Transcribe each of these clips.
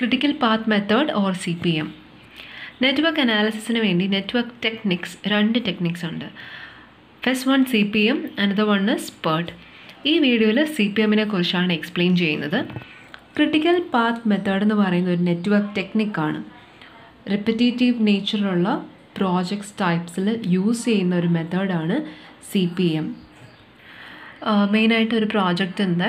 critical path method or C P M network അനാലിസിസിന് വേണ്ടി network techniques രണ്ട് techniques ഉണ്ട് first one C P M another one is PERT ഈ വീഡിയോയിൽ C P എമ്മിനെ കുറിച്ചാണ് എക്സ്പ്ലെയിൻ ചെയ്യുന്നത് ക്രിട്ടിക്കൽ പാത്ത് മെത്തേഡ് എന്ന് പറയുന്ന ഒരു നെറ്റ്വർക്ക് ടെക്നിക്കാണ് റിപ്പറ്റേറ്റീവ് നേച്ചറുള്ള പ്രോജക്ട്സ് ടൈപ്സിൽ യൂസ് ചെയ്യുന്ന ഒരു മെത്തേഡാണ് സി പി എം മെയിനായിട്ട് ഒരു പ്രോജക്റ്റിൻ്റെ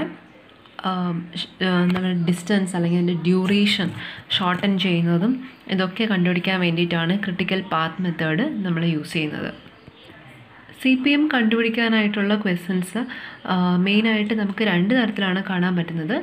നമ്മുടെ ഡിസ്റ്റൻസ് അല്ലെങ്കിൽ അതിൻ്റെ ഡ്യൂറേഷൻ ഷോർട്ടൻ ചെയ്യുന്നതും ഇതൊക്കെ കണ്ടുപിടിക്കാൻ വേണ്ടിയിട്ടാണ് ക്രിട്ടിക്കൽ പാത്ത് മെത്തേഡ് നമ്മൾ യൂസ് ചെയ്യുന്നത് സി പി എം കണ്ടുപിടിക്കാനായിട്ടുള്ള ക്വസ്റ്റ്യൻസ് മെയിനായിട്ട് നമുക്ക് രണ്ട് തരത്തിലാണ് കാണാൻ പറ്റുന്നത്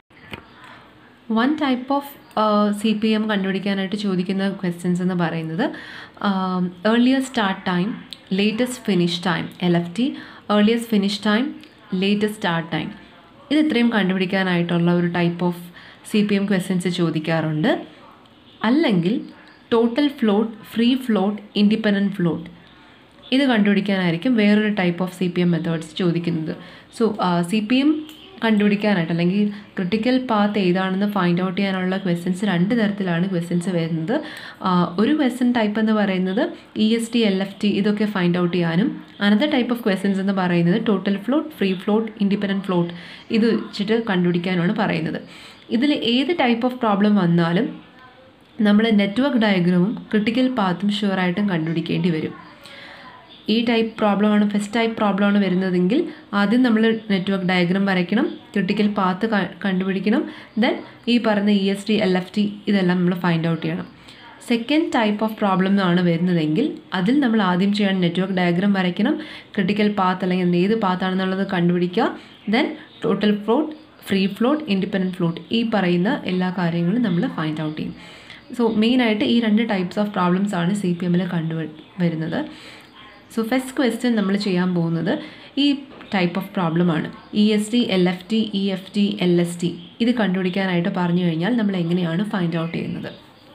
one type of C P M കണ്ടുപിടിക്കാനായിട്ട് ചോദിക്കുന്ന ക്വസ്റ്റ്യൻസ് എന്ന് പറയുന്നത് earlier start time latest finish time L F T earliest finish time latest start time ഇത് ഇത്രയും കണ്ടുപിടിക്കാനായിട്ടുള്ള ഒരു ടൈപ്പ് ഓഫ് സി പി എം ക്വസ്റ്റ്യൻസ് ചോദിക്കാറുണ്ട് അല്ലെങ്കിൽ total float free float independent float ഇത് കണ്ടുപിടിക്കാനായിരിക്കും വേറൊരു type of C P M methods ചോദിക്കുന്നത് സോ സി പി എം കണ്ടുപിടിക്കാനായിട്ട് അല്ലെങ്കിൽ ക്രിട്ടിക്കൽ പാത്ത് ഏതാണെന്ന് ഫൈൻഡ് ഔട്ട് ചെയ്യാനുള്ള ക്വസ്റ്റ്യൻസ് രണ്ട് തരത്തിലാണ് ക്വസ്റ്റ്യൻസ് വരുന്നത് ഒരു ക്വസ്റ്റ്യൻ ടൈപ്പ് എന്ന് പറയുന്നത് E S T L F T ഇതൊക്കെ ഫൈൻഡ് ഔട്ട് ചെയ്യാനും അനദർ ടൈപ്പ് ഓഫ് ക്വസ്റ്റ്യൻസ് എന്ന് പറയുന്നത് total float free float independent float ഇത് വെച്ചിട്ട് കണ്ടുപിടിക്കാനാണ് പറയുന്നത് ഇതിൽ ഏത് ടൈപ്പ് ഓഫ് പ്രോബ്ലം വന്നാലും നമ്മൾ നെറ്റ്വർക്ക് ഡയഗ്രമും ക്രിട്ടിക്കൽ പാത്തും ഷുവറായിട്ടും കണ്ടുപിടിക്കേണ്ടി വരും ഈ ടൈപ്പ് പ്രോബ്ലമാണ് ഫസ്റ്റ് ടൈപ്പ് പ്രോബ്ലമാണ് വരുന്നതെങ്കിൽ ആദ്യം നമ്മൾ നെറ്റ്വർക്ക് ഡയഗ്രാം വരയ്ക്കണം ക്രിട്ടിക്കൽ പാത്ത് കണ്ടുപിടിക്കണം ദെൻ ഈ പറയുന്ന E S T L F T ഇതെല്ലാം നമ്മൾ ഫൈൻഡ് ഔട്ട് ചെയ്യണം സെക്കൻഡ് ടൈപ്പ് ഓഫ് പ്രോബ്ലം ആണ് വരുന്നതെങ്കിൽ അതിൽ നമ്മൾ ആദ്യം ചെയ്യണം നെറ്റ്വർക്ക് ഡയഗ്രാം വരയ്ക്കണം ക്രിട്ടിക്കൽ പാത്ത് അല്ലെങ്കിൽ ഏത് പാത്താണെന്നുള്ളത് കണ്ടുപിടിക്കുക then total float free float independent float ഈ പറയുന്ന എല്ലാ കാര്യങ്ങളും നമ്മൾ ഫൈൻഡ് ഔട്ട് ചെയ്യും സോ മെയിനായിട്ട് ഈ രണ്ട് ടൈപ്സ് ഓഫ് പ്രോബ്ലംസ് ആണ് സി പി എമ്മിൽ കണ്ടു വരുന്നത് സോ ഫസ്റ്റ് ക്വസ്റ്റ്യൻ നമ്മൾ ചെയ്യാൻ പോകുന്നത് ഈ ടൈപ്പ് ഓഫ് പ്രോബ്ലമാണ് E S T L F T E F T L S T ഇത് കണ്ടുപിടിക്കാനായിട്ട് പറഞ്ഞു കഴിഞ്ഞാൽ നമ്മൾ എങ്ങനെയാണ് ഫൈൻഡ് ഔട്ട് ചെയ്യുന്നത്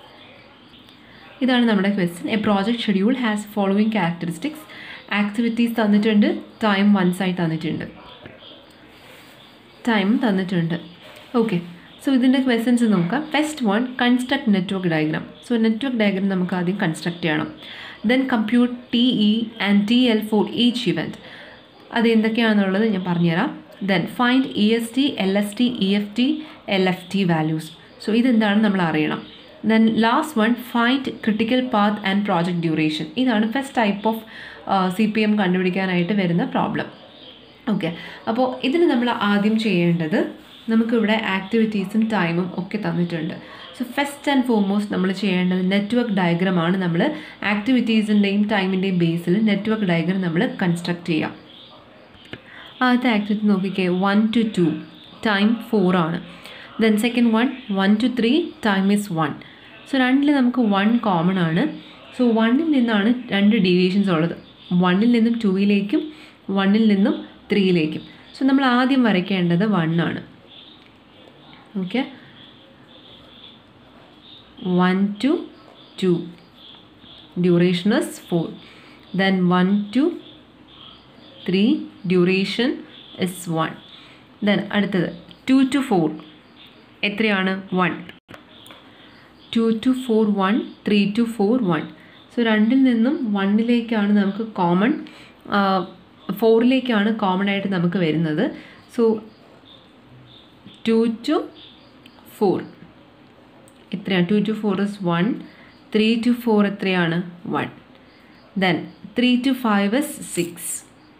ഇതാണ് നമ്മുടെ question a project schedule has following characteristics activities തന്നിട്ടുണ്ട് ടൈം വൺ സൈഡ് തന്നിട്ടുണ്ട് ടൈം തന്നിട്ടുണ്ട് ഓക്കെ സോ ഇതിൻ്റെ ക്വസ്റ്റ്യൻസ് നോക്കാം first one construct network diagram so network diagram നമുക്ക് ആദ്യം കൺസ്ട്രക്ട് ചെയ്യണം then compute T E and T L for each event അത് എന്തൊക്കെയാണെന്നുള്ളത് ഞാൻ പറഞ്ഞുതരാം then find E S T L S T E F T L F T values so ഇതെന്താണെന്ന് നമ്മൾ അറിയണം then last one find critical path and project duration ഇതാണ് first type of C P M കണ്ടുപിടിക്കാനായിട്ട് വരുന്ന problem okay അപ്പോൾ ഇതിന് നമ്മൾ ആദ്യം ചെയ്യേണ്ടത് നമുക്കിവിടെ ആക്ടിവിറ്റീസും ടൈമും ഒക്കെ തന്നിട്ടുണ്ട് സോ ഫസ്റ്റ് ആൻഡ് ഫോർമോസ്റ്റ് നമ്മൾ ചെയ്യേണ്ടത് നെറ്റ്വർക്ക് ഡയഗ്രമാണ് നമ്മൾ ആക്ടിവിറ്റീസിൻ്റെയും ടൈമിൻ്റെയും ബേസിൽ നെറ്റ്വർക്ക് ഡയഗ്രം നമ്മൾ കൺസ്ട്രക്ട് ചെയ്യാം ആദ്യത്തെ ആക്ടിവിറ്റി നോക്കിക്കേ one to two time four ആണ് then second one one to three time is one so രണ്ടിൽ നമുക്ക് വൺ കോമൺ ആണ് സോ വണ്ണിൽ നിന്നാണ് രണ്ട് ഡീവിയേഷൻസ് ഉള്ളത് വണ്ണിൽ നിന്നും ടൂയിലേക്കും വണ്ണിൽ നിന്നും ത്രീയിലേക്കും സോ നമ്മൾ ആദ്യം വരയ്ക്കേണ്ടത് വൺ ആണ് okay one to two duration is four then one to three duration is one then അടുത്തത് ടു ടു ഫോർ എത്രയാണ് one to to four one three to four one so രണ്ടിൽ നിന്നും വണ്ണിലേക്കാണ് നമുക്ക് കോമൺ ഫോറിലേക്കാണ് കോമൺ ആയിട്ട് നമുക്ക് വരുന്നത് so two to four എത്രയാണ് two to four is one three to four എത്രയാണ് one then three to five is six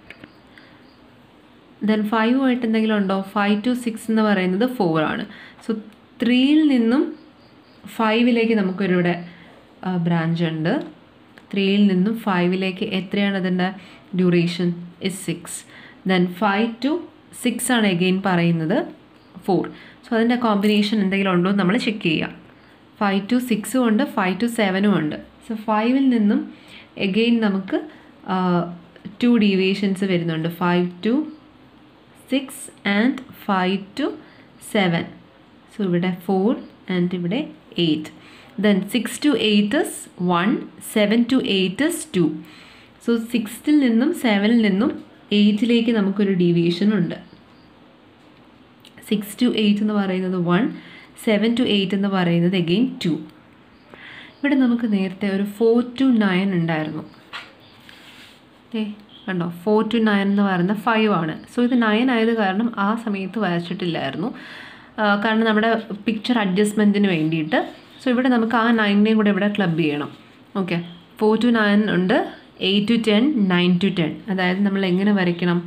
then ഫൈവുമായിട്ട് എന്തെങ്കിലും ഉണ്ടോ ഫൈവ് ടു സിക്സ് എന്ന് പറയുന്നത് ഫോർ ആണ് സോ ത്രീയിൽ നിന്നും ഫൈവിലേക്ക് നമുക്കൊരിവിടെ ബ്രാഞ്ച് ഉണ്ട് ത്രീയിൽ നിന്നും ഫൈവിലേക്ക് എത്രയാണ് അതിൻ്റെ duration is six then five to six ആണ് എഗെയിൻ പറയുന്നത് ഫോർ സോ അതിൻ്റെ കോമ്പിനേഷൻ എന്തെങ്കിലും ഉണ്ടോ നമ്മൾ ചെക്ക് ചെയ്യുക ഫൈവ് ടു സിക്സും ഉണ്ട് ഫൈവ് ടു സെവനും ഉണ്ട് സോ ഫൈവിൽ നിന്നും എഗെയിൻ നമുക്ക് ടു ഡീവിയേഷൻസ് വരുന്നുണ്ട് five to six and five to seven so ഇവിടെ ഫോർ ആൻഡ് ഇവിടെ eight then six to eight is one seven to eight is two so സിക്സ്ത്തിൽ നിന്നും സെവനിൽ നിന്നും എയ്റ്റിലേക്ക് നമുക്കൊരു ഡീവിയേഷൻ ഉണ്ട് സിക്സ് ടു എയ്റ്റ് എന്ന് പറയുന്നത് വൺ സെവൻ ടു എയ്റ്റ് എന്ന് പറയുന്നത് എഗെയിൻ ടു ഇവിടെ നമുക്ക് നേരത്തെ ഒരു ഫോർ ടു നയൻ ഉണ്ടായിരുന്നു ഏ കണ്ടോ ഫോർ ടു നയൻ എന്ന് പറയുന്ന ഫൈവ് ആണ് സോ ഇത് നയൻ ആയത് കാരണം ആ സമയത്ത് വരച്ചിട്ടില്ലായിരുന്നു ആ, കാരണം നമ്മുടെ പിക്ചർ അഡ്ജസ്റ്റ്മെൻറ്റിന് വേണ്ടിയിട്ട് സോ ഇവിടെ നമുക്ക് ആ നയനിനെയും കൂടെ ഇവിടെ ക്ലബ് ചെയ്യണം ഓക്കെ ഫോർ ടു നയൻ ഉണ്ട് eight to ten nine to ten അതായത് നമ്മൾ എങ്ങനെ വരയ്ക്കണം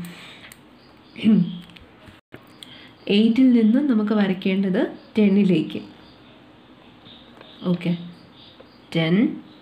എയ്റ്റിൽ നിന്ന് നമുക്ക് വരയ്ക്കേണ്ടത് ടെന്നിലേക്ക് ഓക്കെ ടെൻ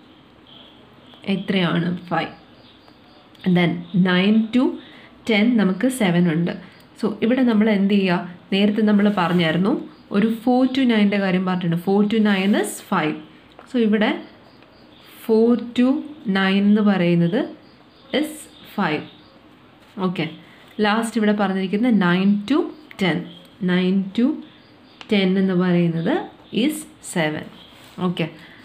എത്രയാണ് five then nine to ten നമുക്ക് സെവൻ ഉണ്ട് സോ ഇവിടെ നമ്മൾ എന്ത് ചെയ്യുക നേരത്തെ നമ്മൾ പറഞ്ഞായിരുന്നു ഒരു ഫോർ ടു നയൻ്റെ കാര്യം പറഞ്ഞിട്ടുണ്ട് four to nine is five so ഇവിടെ ഫോർ ടു നയൻ എന്ന് പറയുന്നത് ഇസ് ഫൈവ് ഓക്കെ ലാസ്റ്റ് ഇവിടെ പറഞ്ഞിരിക്കുന്നത് nine to ten nine to ten എന്ന് പറയുന്നത് ഈസ് സെവൻ ഓക്കെ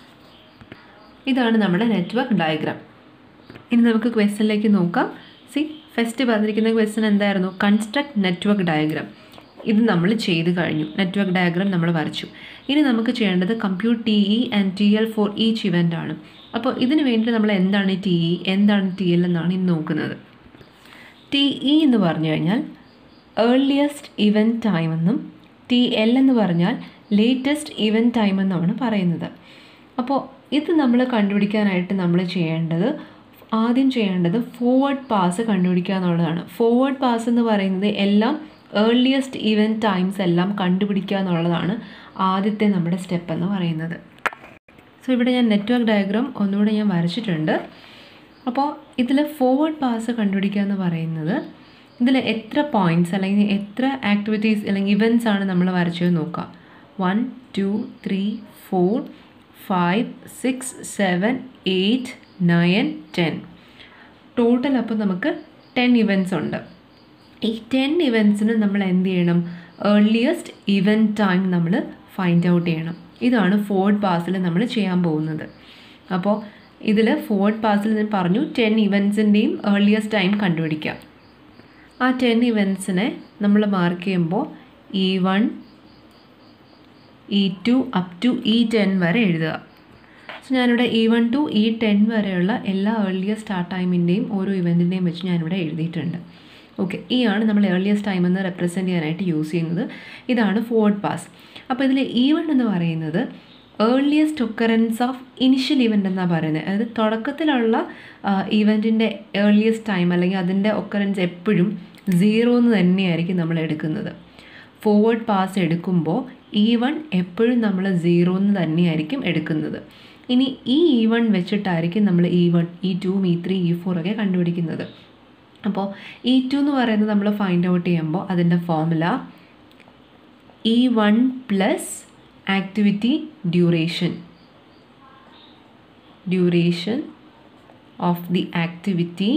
ഇതാണ് നമ്മുടെ നെറ്റ്വർക്ക് ഡയഗ്രാം ഇനി നമുക്ക് ക്വസ്റ്റനിലേക്ക് നോക്കാം സി ഫസ്റ്റ് പറഞ്ഞിരിക്കുന്ന ക്വസ്റ്റൻ എന്തായിരുന്നു കൺസ്ട്രക്ട് നെറ്റ്വർക്ക് ഡയഗ്രാം ഇത് നമ്മൾ ചെയ്ത് കഴിഞ്ഞു നെറ്റ്വർക്ക് ഡയഗ്രാം നമ്മൾ വരച്ചു ഇനി നമുക്ക് ചെയ്യേണ്ടത് compute T E and T L for each event ആണ് അപ്പോൾ ഇതിന് വേണ്ടി നമ്മൾ എന്താണ് ടി ഇ എന്താണ് ടി എൽ എന്നാണ് ഇന്ന് നോക്കുന്നത് ടി ഇ എന്ന് പറഞ്ഞു കഴിഞ്ഞാൽ ഏർലിയസ്റ്റ് ഇവൻറ്റ് ടൈം എന്നും ടി എൽ എന്ന് പറഞ്ഞാൽ ലേറ്റസ്റ്റ് ഇവൻറ്റ് ടൈം എന്നാണ് പറയുന്നത് അപ്പോൾ ഇത് നമ്മൾ കണ്ടുപിടിക്കാനായിട്ട് നമ്മൾ ചെയ്യേണ്ടത് ആദ്യം ചെയ്യേണ്ടത് ഫോർവേഡ് പാസ് കണ്ടുപിടിക്കുക എന്നുള്ളതാണ് ഫോർവേഡ് പാസ് എന്ന് പറയുന്നത് എല്ലാം ഏർലിയസ്റ്റ് ഇവൻറ്റ് ടൈംസ് എല്ലാം കണ്ടുപിടിക്കുക എന്നുള്ളതാണ് ആദ്യത്തെ നമ്മുടെ സ്റ്റെപ്പ് എന്ന് പറയുന്നത് സോ ഇവിടെ ഞാൻ നെറ്റ്വർക്ക് ഡയഗ്രാം ഒന്നുകൂടെ ഞാൻ വരച്ചിട്ടുണ്ട് അപ്പോൾ ഇതിൽ ഫോർവേഡ് പാസ് കണ്ടുപിടിക്കുക എന്ന് പറയുന്നത് ഇതിൽ എത്ര പോയിൻറ്റ്സ് അല്ലെങ്കിൽ എത്ര ആക്ടിവിറ്റീസ് അല്ലെങ്കിൽ ഇവൻറ്റ്സ് ആണ് നമ്മൾ വരച്ചത് നോക്കുക one to three four five six seven eight nine ten total അപ്പോൾ നമുക്ക് ടെൻ ഇവൻറ്റ്സ് ഉണ്ട് ഈ ടെൻ ഇവൻറ്റ്സിന് നമ്മൾ എന്ത് ചെയ്യണം ഏർലിയസ്റ്റ് ഇവൻറ്റ് ടൈം നമ്മൾ ഫൈൻഡ് ഔട്ട് ചെയ്യണം ഇതാണ് ഫോർഡ് പാസിൽ നമ്മൾ ചെയ്യാൻ പോകുന്നത് അപ്പോൾ ഇതിൽ ഫോർഡ് പാസിൽ ഞാൻ പറഞ്ഞു ടെൻ ഇവൻറ്റ്സിൻ്റെയും ഏർലിയസ്റ്റ് ടൈം കണ്ടുപിടിക്കാം ആ ടെൻ ഇവൻറ്റ്സിനെ നമ്മൾ മാർക്ക് ചെയ്യുമ്പോൾ E one E two up to E ten വരെ എഴുതുക സോ ഞാനിവിടെ E one to E ten വരെയുള്ള എല്ലാ ഏർലിയസ്റ്റ് സ്റ്റാർട്ട് ടൈമിൻ്റെയും ഓരോ ഇവൻറ്റിൻ്റെയും വെച്ച് ഞാനിവിടെ എഴുതിയിട്ടുണ്ട് ഓക്കെ ഈ ആണ് നമ്മൾ ഏർലിയസ്റ്റ് ടൈം എന്ന് റെപ്രസെൻറ്റ് ചെയ്യാനായിട്ട് യൂസ് ചെയ്യുന്നത് ഇതാണ് ഫോർവേഡ് പാസ് അപ്പോൾ ഇതിൽ ഇ വൺ എന്ന് പറയുന്നത് earliest occurrence of initial event എന്നാണ് പറയുന്നത് അതായത് തുടക്കത്തിലുള്ള ഇവൻറ്റിൻ്റെ ഏർലിയസ്റ്റ് ടൈം അല്ലെങ്കിൽ അതിൻ്റെ ഒക്കറൻസ് എപ്പോഴും സീറോ എന്ന് തന്നെയായിരിക്കും നമ്മൾ എടുക്കുന്നത് ഫോർവേഡ് പാസ് എടുക്കുമ്പോൾ ഇ വൺ എപ്പോഴും നമ്മൾ സീറോ എന്ന് തന്നെയായിരിക്കും എടുക്കുന്നത് ഇനി ഈ ഇ വൺ വെച്ചിട്ടായിരിക്കും നമ്മൾ E one E two E three E four ഒക്കെ കണ്ടുപിടിക്കുന്നത് അപ്പോൾ ഇ ടു എന്ന് പറയുന്നത് നമ്മൾ ഫൈൻഡ് ഔട്ട് ചെയ്യുമ്പോൾ അതിൻ്റെ formula E one plus activity duration duration of the activity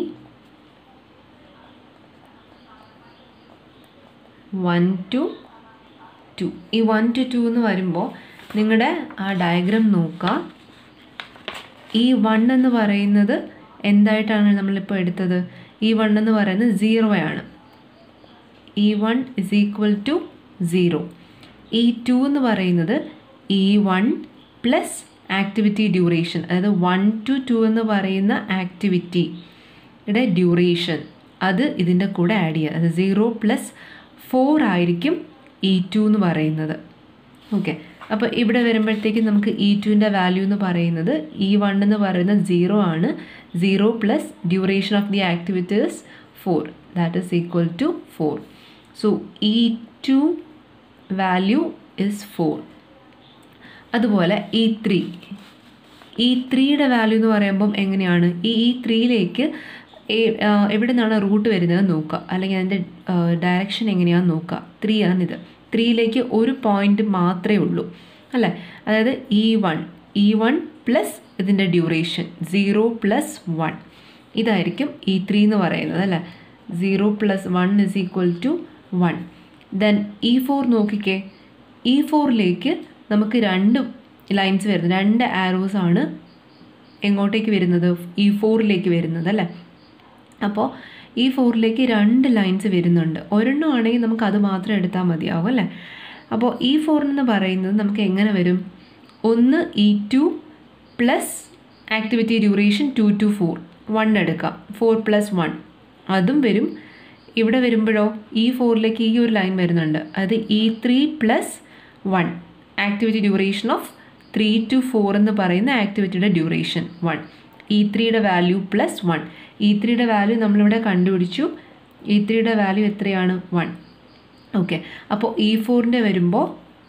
one to two ഈ വൺ ടു ടു എന്ന് വരുമ്പോൾ നിങ്ങളുടെ ആ ഡയഗ്രാം നോക്കുക ഈ വൺ എന്ന് പറയുന്നത് എന്തായിട്ടാണ് നമ്മളിപ്പോൾ എടുത്തത് ഈ വൺ എന്ന് പറയുന്നത് സീറോ ആണ് E one is equal to zero E two എന്ന് പറയുന്നത് E one plus activity duration അതായത് വൺ ടു ടു എന്ന് പറയുന്ന ആക്ടിവിറ്റിയുടെ ഡ്യൂറേഷൻ അത് ഇതിൻ്റെ കൂടെ ആഡ് ചെയ്യുക അത് സീറോ പ്ലസ് ഫോർ ആയിരിക്കും ഇ ടു എന്ന് പറയുന്നത് ഓക്കെ അപ്പോൾ ഇവിടെ വരുമ്പോഴത്തേക്കും നമുക്ക് ഇ ടുവിൻ്റെ വാല്യൂ എന്ന് പറയുന്നത് ഇ വൺ എന്ന് പറയുന്നത് സീറോ ആണ് zero plus duration of the activities four that is equal to four so E two value is four അതുപോലെ ഇ ത്രീ ഇ ത്രീയുടെ വാല്യൂ എന്ന് പറയുമ്പം എങ്ങനെയാണ് ഈ ഇ ത്രീയിലേക്ക് എവിടെ നിന്നാണ് റൂട്ട് വരുന്നത് നോക്കുക അല്ലെങ്കിൽ അതിൻ്റെ ഡയറക്ഷൻ എങ്ങനെയാണെന്ന് നോക്കുക ത്രീ ആണിത് ത്രീയിലേക്ക് ഒരു പോയിൻ്റ് മാത്രമേ ഉള്ളൂ അല്ലേ അതായത് E one E one plus ഇതിൻ്റെ ഡ്യൂറേഷൻ സീറോ പ്ലസ് വൺ ഇതായിരിക്കും ഇ ത്രീ എന്ന് പറയുന്നത് അല്ലേ zero plus one is equal to one then E four നോക്കിക്കേ ഇ ഫോറിലേക്ക് നമുക്ക് രണ്ട് ലൈൻസ് വരുന്നത് രണ്ട് ആരോസ് ആണ് എങ്ങോട്ടേക്ക് വരുന്നത് ഇ ഫോറിലേക്ക് വരുന്നത് അല്ലേ അപ്പോൾ ഈ ഫോറിലേക്ക് രണ്ട് ലൈൻസ് വരുന്നുണ്ട് ഒരെണ്ണം ആണെങ്കിൽ നമുക്ക് അത് മാത്രം എടുത്താൽ മതിയാവും അല്ലേ അപ്പോൾ ഇ ഫോർ എന്ന് പറയുന്നത് നമുക്ക് എങ്ങനെ വരും ഒന്ന് E two plus activity duration two to four one എടുക്കാം ഫോർ പ്ലസ് വൺ അതും വരും ഇവിടെ വരുമ്പോഴോ ഇ ഫോറിലേക്ക് ഈ ഒരു ലൈൻ വരുന്നുണ്ട് അത് E three plus one activity duration of three to four എന്ന് പറയുന്ന ആക്ടിവിറ്റിയുടെ ഡ്യൂറേഷൻ വൺ ഇ ത്രീയുടെ വാല്യൂ പ്ലസ് വൺ ഇ ത്രീയുടെ വാല്യൂ നമ്മളിവിടെ കണ്ടുപിടിച്ചു ഇ ത്രീയുടെ വാല്യൂ എത്രയാണ് വൺ ഓക്കെ അപ്പോൾ ഇ ഫോറിൻ്റെ വരുമ്പോൾ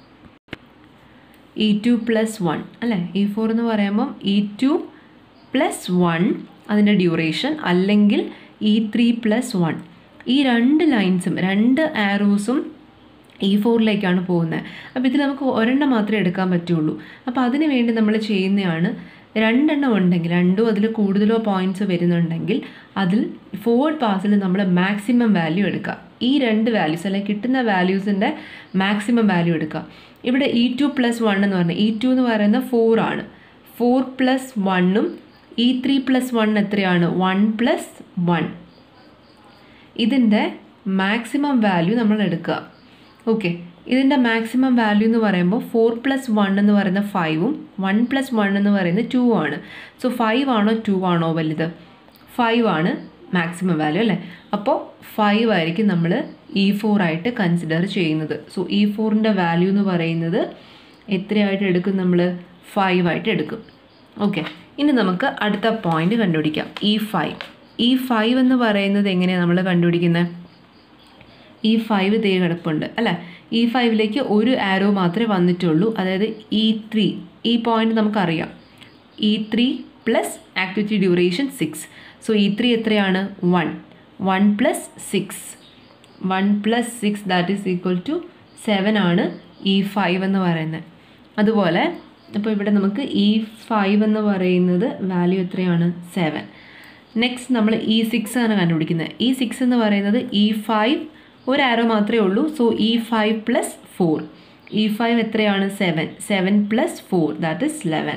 ഇ ടു പ്ലസ് വൺ അല്ലേ ഇ ഫോർ എന്ന് പറയുമ്പം ഇ ടു പ്ലസ് വൺ അതിൻ്റെ ഡ്യൂറേഷൻ അല്ലെങ്കിൽ ഇ ത്രീ പ്ലസ് വൺ ഈ രണ്ട് ലൈൻസും രണ്ട് ആരോസും ഇ ഫോറിലേക്കാണ് പോകുന്നത് അപ്പോൾ ഇതിൽ നമുക്ക് ഒരെണ്ണം മാത്രമേ എടുക്കാൻ പറ്റുള്ളൂ അപ്പോൾ അതിന് വേണ്ടി നമ്മൾ ചെയ്യുന്നതാണ് രണ്ടെണ്ണം ഉണ്ടെങ്കിൽ രണ്ടോ അതിൽ കൂടുതലോ പോയിൻറ്റ്സ് വരുന്നുണ്ടെങ്കിൽ അതിൽ ഫോർവേഡ് പാസിൽ നമ്മൾ മാക്സിമം വാല്യൂ എടുക്കുക ഈ രണ്ട് വാല്യൂസ് അല്ലെങ്കിൽ കിട്ടുന്ന വാല്യൂസിൻ്റെ മാക്സിമം വാല്യൂ എടുക്കുക ഇവിടെ ഇ ടു പ്ലസ് വൺ എന്ന് പറഞ്ഞാൽ ഇ ടു എന്ന് പറയുന്നത് ഫോർ ആണ് ഫോർ പ്ലസ് വണ്ണും ഇ ത്രീ പ്ലസ് വൺ എത്രയാണ് വൺ പ്ലസ് വൺ ഇതിൻ്റെ മാക്സിമം വാല്യൂ നമ്മൾ എടുക്കുക ഓക്കെ ഇതിൻ്റെ മാക്സിമം വാല്യൂ എന്ന് പറയുമ്പോൾ ഫോർ പ്ലസ് വൺ എന്ന് പറയുന്ന ഫൈവും വൺ പ്ലസ് വൺ എന്ന് പറയുന്നത് ടു ആണ് സോ ഫൈവ് ആണോ ടു ആണോ വലുത് ഫൈവ് ആണ് മാക്സിമം വാല്യൂ അല്ലേ അപ്പോൾ ഫൈവ് ആയിരിക്കും നമ്മൾ ഇ ഫോർ ആയിട്ട് കൺസിഡർ ചെയ്യുന്നത് സോ ഇ ഫോറിൻ്റെ വാല്യൂ എന്ന് പറയുന്നത് എത്രയായിട്ട് എടുക്കും നമ്മൾ ഫൈവ് ആയിട്ട് എടുക്കും ഓക്കെ ഇനി നമുക്ക് അടുത്ത പോയിന്റ് കണ്ടുപിടിക്കാം ഇ ഫൈവ് ഇ ഫൈവ് എന്ന് പറയുന്നത് എങ്ങനെയാണ് നമ്മൾ കണ്ടുപിടിക്കുന്നത് ഇ ഫൈവ് തേ കിടപ്പുണ്ട് അല്ലേ ഇ ഫൈവിലേക്ക് ഒരു ആരോ മാത്രമേ വന്നിട്ടുള്ളൂ അതായത് ഇ ത്രീ ഈ പോയിന്റ് നമുക്കറിയാം E three plus activity duration six so E three എത്രയാണ് one one plus six one plus six that is equal to seven ആണ് ഇ ഫൈവ് എന്ന് പറയുന്നത് അതുപോലെ അപ്പോൾ ഇവിടെ നമുക്ക് ഇ ഫൈവ് എന്ന് പറയുന്നത് വാല്യൂ എത്രയാണ് സെവൻ നെക്സ്റ്റ് നമ്മൾ ഇ സിക്സ് ആണ് കണ്ടുപിടിക്കുന്നത് ഇ സിക്സ് എന്ന് പറയുന്നത് ഇ ഫൈവ് ഒരു ആരോ മാത്രമേ ഉള്ളൂ so E five plus four E five എത്രയാണ് seven seven plus four that is eleven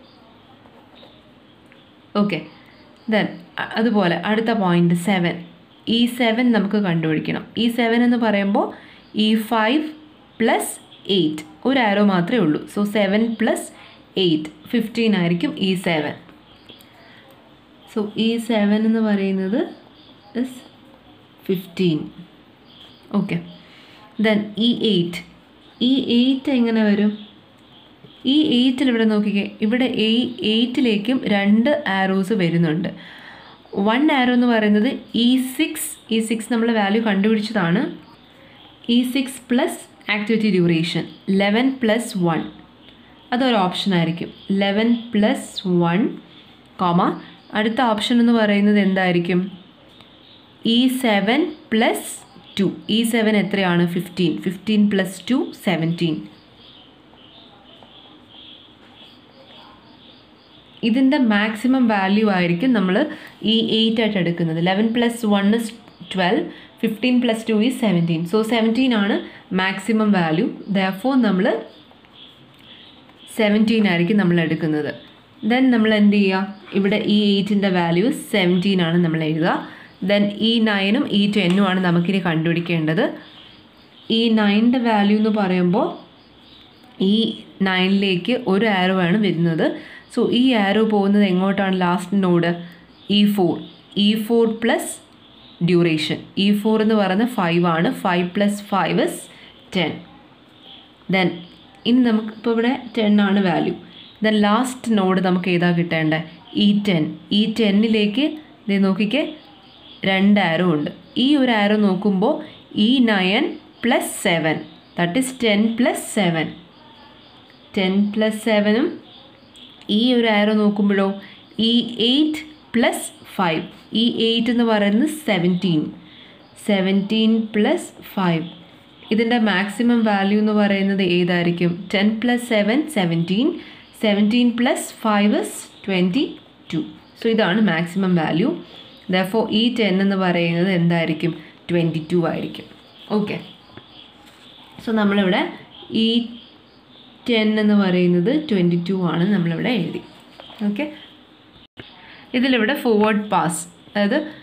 okay then അതുപോലെ അടുത്ത പോയിന്റ് സെവൻ ഇ സെവൻ നമുക്ക് കണ്ടുപിടിക്കണം ഇ സെവൻ എന്ന് പറയുമ്പോൾ ഇ ഫൈവ് പ്ലസ് എയ്റ്റ് ഒരു ആരോ മാത്രമേ ഉള്ളൂ so seven plus eight fifteen ആയിരിക്കും E seven so E seven എന്ന് പറയുന്നത് is fifteen okay then E eight E eight എങ്ങനെ വരും ഈ എയ്റ്റിൽ ഇവിടെ നോക്കിക്കേ ഇവിടെ എ എയ്റ്റിലേക്കും രണ്ട് ആരോസ് വരുന്നുണ്ട് വൺ ആരോ എന്ന് പറയുന്നത് ഇ സിക്സ് ഇ സിക്സ് നമ്മൾ വാല്യൂ കണ്ടുപിടിച്ചതാണ് E six plus activity duration eleven plus one അതൊരു ഓപ്ഷൻ ആയിരിക്കും ലെവൻ പ്ലസ് വൺ കോമ അടുത്ത ഓപ്ഷൻ എന്ന് പറയുന്നത് എന്തായിരിക്കും E seven plus two E seven എത്രയാണ് fifteen fifteen plus two seventeen ഇതിൻ്റെ മാക്സിമം വാല്യൂ ആയിരിക്കും നമ്മൾ ഈ എയ്റ്റ് ആയിട്ട് എടുക്കുന്നത് eleven plus one is twelve fifteen plus two is seventeen so seventeen ആണ് മാക്സിമം വാല്യൂ ദോ നമ്മൾ സെവൻറ്റീൻ ആയിരിക്കും നമ്മൾ എടുക്കുന്നത് ദെൻ നമ്മൾ എന്ത് ചെയ്യുക ഇവിടെ ഈ എയ്റ്റിൻ്റെ വാല്യൂ സെവൻറ്റീൻ ആണ് നമ്മൾ എഴുതുക ദെൻ ഈ നയനും ഈ ടെന്നും ആണ് നമുക്കിനി കണ്ടുപിടിക്കേണ്ടത് ഈ നയൻ്റെ വാല്യൂ എന്ന് പറയുമ്പോൾ ഈ നയനിലേക്ക് ഒരു ആരോ ആണ് വരുന്നത് സോ ഈ ആരോ പോകുന്നത് എങ്ങോട്ടാണ് last node E four E four plus duration E four എന്ന് പറയുന്നത് ഫൈവ് ആണ് five plus five is ten then ഇനി നമുക്ക് ഇപ്പോൾ ഇവിടെ ടെൻ ആണ് വാല്യൂ ദെൻ ലാസ്റ്റ് നോഡ് നമുക്ക് ഏതാ കിട്ടേണ്ടത് ഇ ടെൻ ഈ ടെന്നിലേക്ക് ഇത് നോക്കിക്കേ രണ്ട് ആരോ ഉണ്ട് ഈ ഒരു ആരോ നോക്കുമ്പോൾ E nine plus seven that is ten plus seven ten plus സെവനും ഈ ഒരു ആരോ നോക്കുമ്പോഴോ E eight plus five E eight എന്ന് പറയുന്നത് സെവൻറ്റീൻ സെവൻറ്റീൻ പ്ലസ് ഫൈവ് ഇതിൻ്റെ മാക്സിമം വാല്യൂ എന്ന് പറയുന്നത് ഏതായിരിക്കും ten plus seven seventeen seventeen plus five is twenty two so ഇതാണ് maximum value though E ten എന്ന് പറയുന്നത് എന്തായിരിക്കും ട്വൻറ്റി ടു ആയിരിക്കും ഓക്കെ സോ നമ്മളിവിടെ ഈ ടെൻ എന്ന് പറയുന്നത് ട്വൻറ്റി ടു ആണ് നമ്മളിവിടെ എഴുതി ഓക്കെ ഇതിലിവിടെ ഫോർവേഡ് പാസ് അതായത്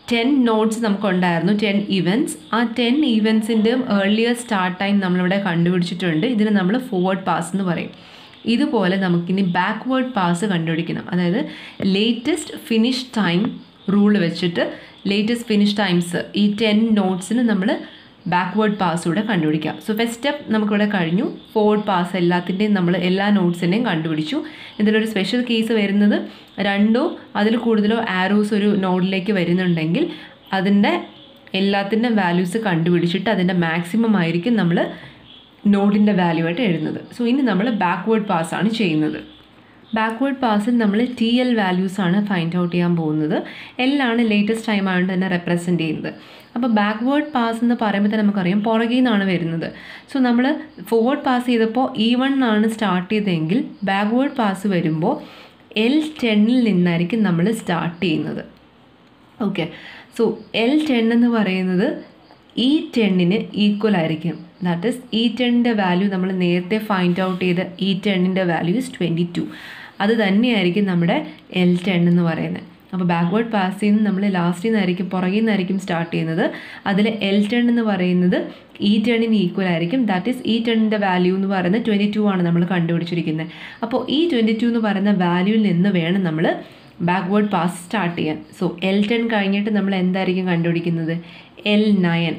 ടെൻ നോട്ട്സ് നമുക്കുണ്ടായിരുന്നു ടെൻ ഇവൻറ്റ്സ് ആ ടെൻ ഇവൻറ്റ്സിൻ്റെയും ഏർലിയർ സ്റ്റാർട്ട് ടൈം നമ്മളിവിടെ കണ്ടുപിടിച്ചിട്ടുണ്ട് ഇതിന് നമ്മൾ ഫോർവേഡ് പാസ് എന്ന് പറയും ഇതുപോലെ നമുക്കിനി ബാക്ക്വേർഡ് പാസ് കണ്ടുപിടിക്കണം അതായത് ലേറ്റസ്റ്റ് ഫിനിഷ് ടൈം റൂൾ വെച്ചിട്ട് ലേറ്റസ്റ്റ് ഫിനിഷ് ടൈംസ് ഈ ടെൻ നോട്ട്സിന് നമ്മൾ ബാക്ക്വേർഡ് പാസ് കൂടെ കണ്ടുപിടിക്കാം സോ ഫസ്റ്റ് സ്റ്റെപ്പ് നമുക്കിവിടെ കഴിഞ്ഞു ഫോർവേഡ് പാസ് എല്ലാത്തിൻ്റെയും നമ്മൾ എല്ലാ നോട്ട്സിൻ്റെയും കണ്ടുപിടിച്ചു ഇതിലൊരു സ്പെഷ്യൽ കേസ് വരുന്നത് രണ്ടോ അതിൽ കൂടുതലോ ആരോസ് ഒരു നോഡിലേക്ക് വരുന്നുണ്ടെങ്കിൽ അതിൻ്റെ എല്ലാത്തിൻ്റെ വാല്യൂസ് കണ്ടുപിടിച്ചിട്ട് അതിൻ്റെ മാക്സിമം ആയിരിക്കും നമ്മൾ നോഡിൻ്റെ വാല്യൂ ആയിട്ട് എഴുതുന്നത് സോ ഇനി നമ്മൾ ബാക്ക്വേർഡ് പാസ് ആണ് ചെയ്യുന്നത് ബാക്ക്വേർഡ് പാസിൽ നമ്മൾ ടി എൽ വാല്യൂസ് ആണ് ഫൈൻഡ് ഔട്ട് ചെയ്യാൻ പോകുന്നത് എല്ലാണ് ലേറ്റസ്റ്റ് ടൈം ആയതുകൊണ്ട് തന്നെ റെപ്രസെൻറ്റ് ചെയ്യുന്നത് അപ്പോൾ ബാക്ക്വേർഡ് പാസ് എന്ന് പറയുമ്പോൾ തന്നെ നമുക്കറിയാം പുറകിൽ നിന്നാണ് വരുന്നത് സോ നമ്മൾ ഫോർവേഡ് പാസ് ചെയ്തപ്പോൾ ഇ വൺ ആണ് സ്റ്റാർട്ട് ചെയ്തതെങ്കിൽ ബാക്ക്വേർഡ് പാസ് വരുമ്പോൾ എൽ ടെന്നിൽ നിന്നായിരിക്കും നമ്മൾ സ്റ്റാർട്ട് ചെയ്യുന്നത് ഓക്കെ സോ എൽ ടെൻ എന്ന് പറയുന്നത് ഇ ടെന്നിന് ഈക്വൽ ആയിരിക്കും ദാറ്റ് ഇസ് ഇ ടെന്നിൻ്റെ വാല്യൂ നമ്മൾ നേരത്തെ ഫൈൻഡ് ഔട്ട് ചെയ്ത ഇ ടെന്നിൻ്റെ വാല്യൂ ഇസ് ട്വൻറ്റി ടു അത് തന്നെയായിരിക്കും നമ്മുടെ എൽ ടെൻ എന്ന് പറയുന്നത് അപ്പോൾ ബാക്ക്വേർഡ് പാസ് ചെയ്യുന്ന നമ്മൾ ലാസ്റ്റിൽ നിന്നായിരിക്കും പുറകിൽ നിന്നായിരിക്കും സ്റ്റാർട്ട് ചെയ്യുന്നത് അതിൽ എൽ ടെൺ എന്ന് പറയുന്നത് ഇ ടെണ്ണിന് ഈക്വൽ ആയിരിക്കും ദാറ്റ് ഈസ് ഇ ടെണ്ണിൻ്റെ വാല്യൂ എന്ന് പറയുന്നത് ട്വൻറ്റി ടു ആണ് നമ്മൾ കണ്ടുപിടിച്ചിരിക്കുന്നത് അപ്പോൾ ഈ ട്വൻറ്റി ടു എന്ന് പറയുന്ന വാല്യൂവിൽ നിന്ന് വേണം നമ്മൾ ബാക്ക്വേർഡ് പാസ് സ്റ്റാർട്ട് ചെയ്യാൻ സോ എൽ ടെൻ കഴിഞ്ഞിട്ട് നമ്മൾ എന്തായിരിക്കും കണ്ടുപിടിക്കുന്നത് എൽ നയൻ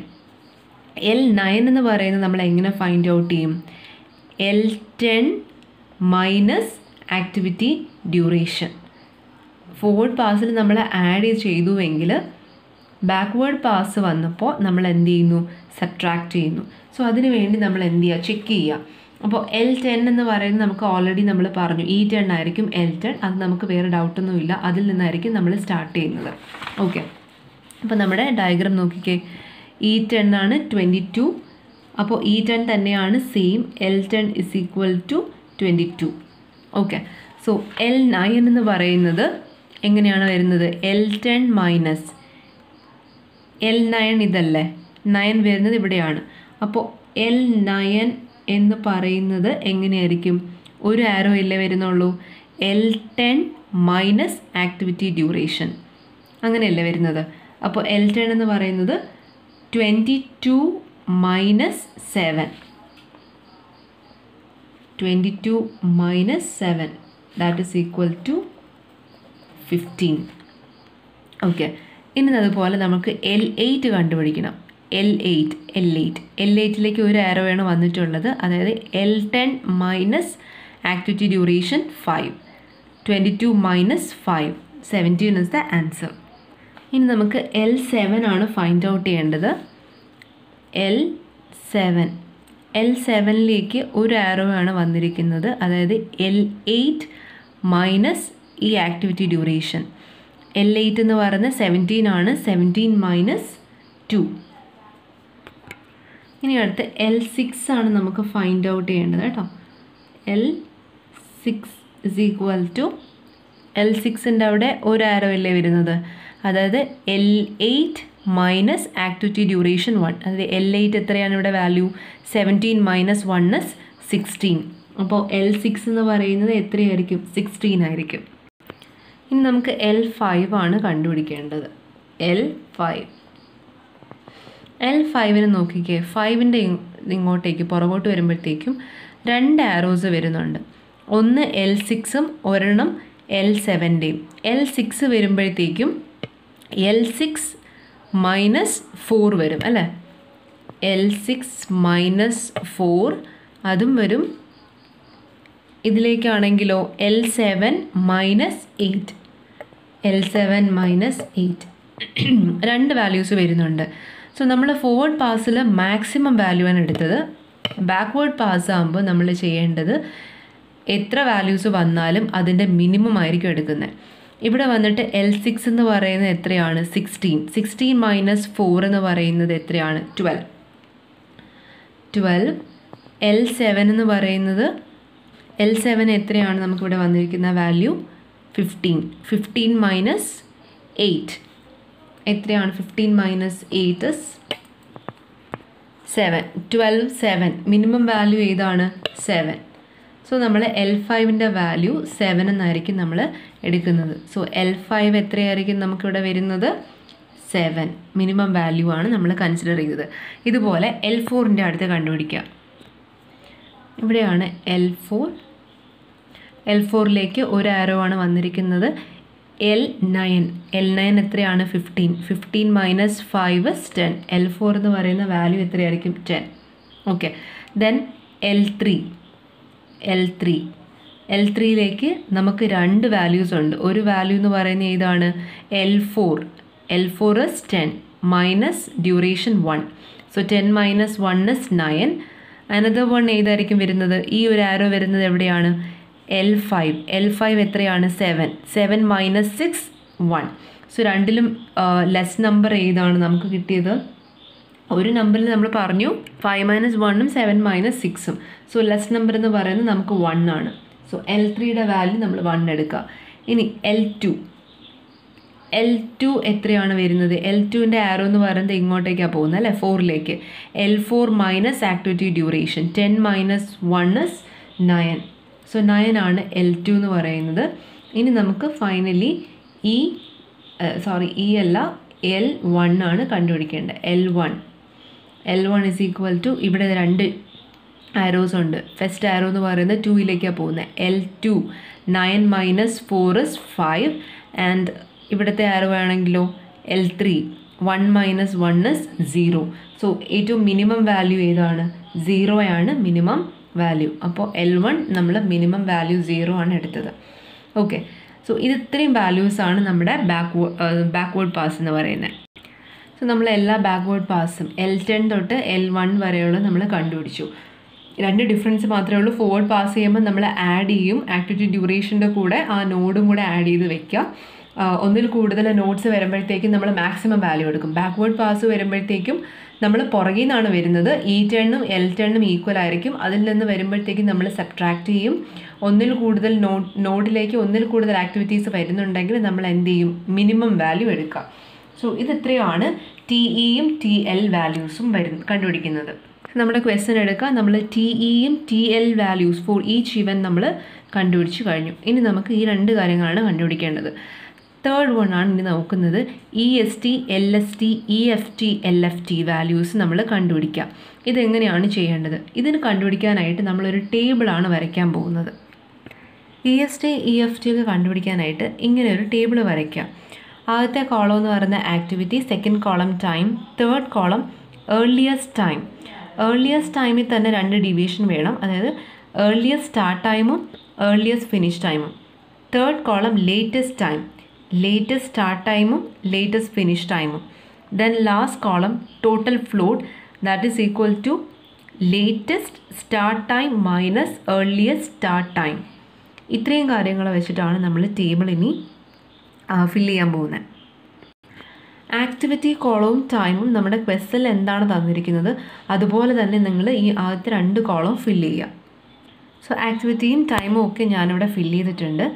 എൽ നയൻ എന്ന് പറയുന്നത് നമ്മൾ എങ്ങനെ ഫൈൻഡ് ഔട്ട് ചെയ്യും L ten minus activity duration forward പാസിൽ നമ്മൾ ആഡ് ചെയ്തുവെങ്കിൽ ബാക്ക്വേർഡ് പാസ് വന്നപ്പോൾ നമ്മൾ എന്ത് ചെയ്യുന്നു സബ്ട്രാക്ട് ചെയ്യുന്നു സോ അതിന് വേണ്ടി നമ്മൾ എന്ത് ചെയ്യുക ചെക്ക് ചെയ്യുക അപ്പോൾ എൽ ടെൻ എന്ന് പറയുന്നത് നമുക്ക് ഓൾറെഡി നമ്മൾ പറഞ്ഞു ഇ ടെൻ ആയിരിക്കും എൽ ടെൻ അത് നമുക്ക് വേറെ ഡൗട്ടൊന്നുമില്ല അതിൽ നിന്നായിരിക്കും നമ്മൾ സ്റ്റാർട്ട് ചെയ്യുന്നത് ഓക്കെ അപ്പോൾ നമ്മുടെ ഡയഗ്രാം നോക്കിക്കേ ഇ ടെൻ ആണ് ട്വൻറ്റി ടു അപ്പോൾ ഇ ടെൻ തന്നെയാണ് same L ten is equal to twenty two okay so L nine എന്ന് പറയുന്നത് എങ്ങനെയാണ് വരുന്നത് L ten minus L nine ഇതല്ലേ നയൻ വരുന്നത് ഇവിടെയാണ് അപ്പോൾ എൽ നയൻ എന്ന് പറയുന്നത് എങ്ങനെയായിരിക്കും ഒരു ആരോ ഇല്ലേ വരുന്നുള്ളൂ L ten minus activity duration അങ്ങനെയല്ലേ വരുന്നത് അപ്പോൾ എൽ ടെൻ എന്ന് പറയുന്നത് twenty two minus seven twenty two minus seven that is equal to fifteen okay ഇനി അതുപോലെ നമുക്ക് എൽ എയ്റ്റ് കണ്ടുപിടിക്കണം L eight L eight L എയ്റ്റിലേക്ക് ഒരു ആരോ ആണ് വന്നിട്ടുള്ളത് അതായത് L ten minus activity duration five twenty two minus five seventeen is the answer ഇനി നമുക്ക് എൽ സെവൻ ആണ് ഫൈൻഡ് ഔട്ട് ചെയ്യേണ്ടത് എൽ സെവൻ എൽ സെവനിലേക്ക് ഒരു ആരോ ആണ് വന്നിരിക്കുന്നത് അതായത് എൽ എയ്റ്റ് മൈനസ് ഈ ആക്ടിവിറ്റി ഡ്യൂറേഷൻ എൽ എയ്റ്റ് എന്ന് പറയുന്നത് സെവൻറ്റീൻ ആണ് സെവൻറ്റീൻ മൈനസ് ടു ഇനി അടുത്ത് എൽ സിക്സ് ആണ് നമുക്ക് ഫൈൻഡ് ഔട്ട് ചെയ്യേണ്ടത് കേട്ടോ L six is equal to L സിക്സിൻ്റെ അവിടെ ഒരു ആരോ അല്ലേ വരുന്നത് അതായത് L eight minus activity duration one അതായത് എൽ എയ്റ്റ് എത്രയാണ് ഇവിടെ value seventeen minus one is sixteen അപ്പോൾ എൽ സിക്സ് എന്ന് പറയുന്നത് എത്രയായിരിക്കും സിക്സ്റ്റീൻ ആയിരിക്കും ഇനി നമുക്ക് എൽ ഫൈവ് ആണ് കണ്ടുപിടിക്കേണ്ടത് എൽ ഫൈവ് എൽ ഫൈവിന് നോക്കിക്കേ ഫൈവിൻ്റെ ഇങ്ങോട്ടേക്ക് പുറകോട്ട് വരുമ്പോഴത്തേക്കും രണ്ട് ആരോസ് വരുന്നുണ്ട് ഒന്ന് എൽ സിക്സും ഒരെണ്ണം എൽ സെവൻ്റെയും എൽ സിക്സ് വരുമ്പോഴത്തേക്കും എൽ സിക്സ് മൈനസ് ഫോർ വരും അല്ലേ എൽ സിക്സ് മൈനസ് ഫോർ അതും വരും ഇതിലേക്കാണെങ്കിലോ L seven minus eight L seven minus eight രണ്ട് വാല്യൂസ് വരുന്നുണ്ട് സോ നമ്മൾ ഫോർവേഡ് പാസ്സിൽ മാക്സിമം വാല്യൂ ആണ് എടുത്തത് ബാക്ക്വേർഡ് പാസ് ആകുമ്പോൾ നമ്മൾ ചെയ്യേണ്ടത് എത്ര വാല്യൂസ് വന്നാലും അതിൻ്റെ മിനിമം ആയിരിക്കും എടുക്കുന്നത് ഇവിടെ വന്നിട്ട് എൽ സിക്സ് എന്ന് പറയുന്നത് എത്രയാണ് സിക്സ്റ്റീൻ സിക്സ്റ്റീൻ മൈനസ് ഫോർ എന്ന് പറയുന്നത് എത്രയാണ് ട്വൽവ് ട്വൽവ് എൽ സെവൻ എന്ന് പറയുന്നത് എൽ സെവൻ എത്രയാണ് നമുക്കിവിടെ വന്നിരിക്കുന്ന value fifteen fifteen minus eight എത്രയാണ് fifteen minus eight seven twelve seven minimum value ഏതാണ് സെവൻ സോ നമ്മൾ എൽ ഫൈവിൻ്റെ വാല്യൂ സെവൻ എന്നായിരിക്കും നമ്മൾ എടുക്കുന്നത് സോ എൽ ഫൈവ് എത്രയായിരിക്കും നമുക്കിവിടെ വരുന്നത് സെവൻ മിനിമം വാല്യൂ ആണ് നമ്മൾ കൺസിഡർ ചെയ്തത് ഇതുപോലെ എൽ ഫോറിൻ്റെ അടുത്ത് കണ്ടുപിടിക്കുക ഇവിടെയാണ് എൽ ഫോർ എൽ ഫോറിലേക്ക് ഒരു ആരോ ആണ് വന്നിരിക്കുന്നത് എൽ നയൻ എൽ നയൻ എത്രയാണ് fifteen fifteen minus five ten L four എന്ന് പറയുന്ന വാല്യൂ എത്രയായിരിക്കും ten okay then L three L three L ത്രീയിലേക്ക് നമുക്ക് രണ്ട് വാല്യൂസ് ഉണ്ട് ഒരു വാല്യൂ എന്ന് പറയുന്നത് ഏതാണ് L four L four is ten minus duration one so ten minus one is nine another one ഏതായിരിക്കും വരുന്നത് ഈ ഒരു ആരോ വരുന്നത് എവിടെയാണ് എൽ ഫൈവ് എൽ ഫൈവ് എത്രയാണ് seven seven minus six one so രണ്ടിലും ലെസ് നമ്പർ ഏതാണ് നമുക്ക് കിട്ടിയത് ഒരു നമ്പറിൽ നമ്മൾ പറഞ്ഞു ഫൈവ് മൈനസ് വണ്ണും സെവൻ മൈനസ് സിക്സും സോ ലെസ് നമ്പർ എന്ന് പറയുന്നത് നമുക്ക് വൺ ആണ് സോ എൽ ത്രീയുടെ വാല്യൂ നമ്മൾ വൺ എടുക്കുക ഇനി എൽ ടു എൽ ടു എത്രയാണ് വരുന്നത് എൽ ടുവിൻ്റെ ആരോ എന്ന് പറയുന്നത് ഇങ്ങോട്ടേക്കാണ് പോകുന്നത് അല്ലേ ഫോറിലേക്ക് L four minus activity duration ten minus one is nine so nine ആണ് എൽ ടു എന്ന് പറയുന്നത് ഇനി നമുക്ക് ഫൈനലി ഈ സോറി ഈ അല്ല എൽ വൺ ആണ് കണ്ടുപിടിക്കേണ്ടത് L one L one is equal to ഇവിടെ രണ്ട് ആരോസ് ഉണ്ട് ഫസ്റ്റ് ആരോ എന്ന് പറയുന്നത് ടൂയിലേക്കാണ് പോകുന്നത് L two nine minus four is five and ഇവിടുത്തെ ആരോ ആണെങ്കിലോ L three one minus one is zero so ഏറ്റവും മിനിമം വാല്യൂ ഏതാണ് സീറോ ആണ് മിനിമം വാല്യൂ അപ്പോൾ എൽ വൺ നമ്മൾ മിനിമം വാല്യൂ സീറോ ആണ് എടുത്തത് ഓക്കെ സോ ഇത് ഇത്രയും വാല്യൂസാണ് നമ്മുടെ ബാക്ക്വേർഡ് ബാക്ക്വേർഡ് പാസ് എന്ന് പറയുന്നത് സോ നമ്മൾ എല്ലാ ബാക്ക്വേർഡ് പാസും എൽ ടെൻ തൊട്ട് എൽ വൺ വരെയുള്ള നമ്മൾ കണ്ടുപിടിച്ചു രണ്ട് ഡിഫറൻസ് മാത്രമേ ഉള്ളൂ ഫോർവേഡ് പാസ് ചെയ്യുമ്പോൾ നമ്മൾ ആഡ് ചെയ്യും ആക്ടിവിറ്റി ഡ്യൂറേഷൻ്റെ കൂടെ ആ നോഡും കൂടെ ആഡ് ചെയ്ത് വെക്കുക ഒന്നിൽ കൂടുതൽ നോട്ട്സ് വരുമ്പോഴത്തേക്കും നമ്മൾ മാക്സിമം വാല്യൂ എടുക്കും ബാക്ക്വേർഡ് പാസ് വരുമ്പോഴത്തേക്കും നമ്മൾ പുറകിൽ നിന്നാണ് വരുന്നത് ഇ ടെണ്ണും എൽ ടെണ്ണും ഈക്വൽ ആയിരിക്കും അതിൽ നിന്ന് വരുമ്പോഴത്തേക്കും നമ്മൾ സബ്ട്രാക്ട് ചെയ്യും ഒന്നിൽ കൂടുതൽ നോട്ട് നോട്ടിലേക്ക് ഒന്നിൽ കൂടുതൽ ആക്ടിവിറ്റീസ് വരുന്നുണ്ടെങ്കിൽ നമ്മൾ എന്ത് ചെയ്യും മിനിമം വാല്യൂ എടുക്കുക സോ ഇത് ഇത്രയുമാണ് ടി ഇയും ടി എൽ വാല്യൂസും വരും കണ്ടുപിടിക്കുന്നത് നമ്മുടെ ക്വസ്റ്റ്യൻ എടുക്കുക നമ്മൾ ടി ഇയും T L values for each event നമ്മൾ കണ്ടുപിടിച്ച് കഴിഞ്ഞു ഇനി നമുക്ക് ഈ രണ്ട് കാര്യങ്ങളാണ് കണ്ടുപിടിക്കേണ്ടത് തേർഡ് വൺ ആണ് ഇനി നോക്കുന്നത് E S T L S T E F T L F T values നമ്മൾ കണ്ടുപിടിക്കുക ഇതെങ്ങനെയാണ് ചെയ്യേണ്ടത് ഇതിന് കണ്ടുപിടിക്കാനായിട്ട് നമ്മളൊരു ടേബിളാണ് വരയ്ക്കാൻ പോകുന്നത് E S T E F T ഒക്കെ കണ്ടുപിടിക്കാനായിട്ട് ഇങ്ങനെ ഒരു ടേബിൾ വരയ്ക്കുക ആദ്യത്തെ കോളം എന്ന് പറയുന്ന activity second column time third column earliest time earliest ടൈമിൽ തന്നെ രണ്ട് ഡിവിഷൻ വേണം അതായത് ഏർലിയസ്റ്റ് സ്റ്റാർട്ട് ടൈമും ഏർലിയസ്റ്റ് ഫിനിഷ് ടൈമും third column latest time latest start ടൈമും ലേറ്റസ്റ്റ് ഫിനിഷ് ടൈമും then last column total float that is equal to latest start time minus earliest start time ഇത്രയും കാര്യങ്ങൾ വെച്ചിട്ടാണ് നമ്മൾ ടേബിൾ ഇനി ഫില്ല് ചെയ്യാൻ പോകുന്നത് ആക്ടിവിറ്റി കോളവും ടൈമും നമ്മുടെ ക്വസ്റ്റിൽ എന്താണ് തന്നിരിക്കുന്നത് അതുപോലെ തന്നെ നിങ്ങൾ ഈ ആദ്യത്തെ രണ്ട് കോളവും ഫില്ല് ചെയ്യുക സോ ആക്ടിവിറ്റിയും ടൈമും ഒക്കെ ഞാനിവിടെ ഫില്ല് ചെയ്തിട്ടുണ്ട്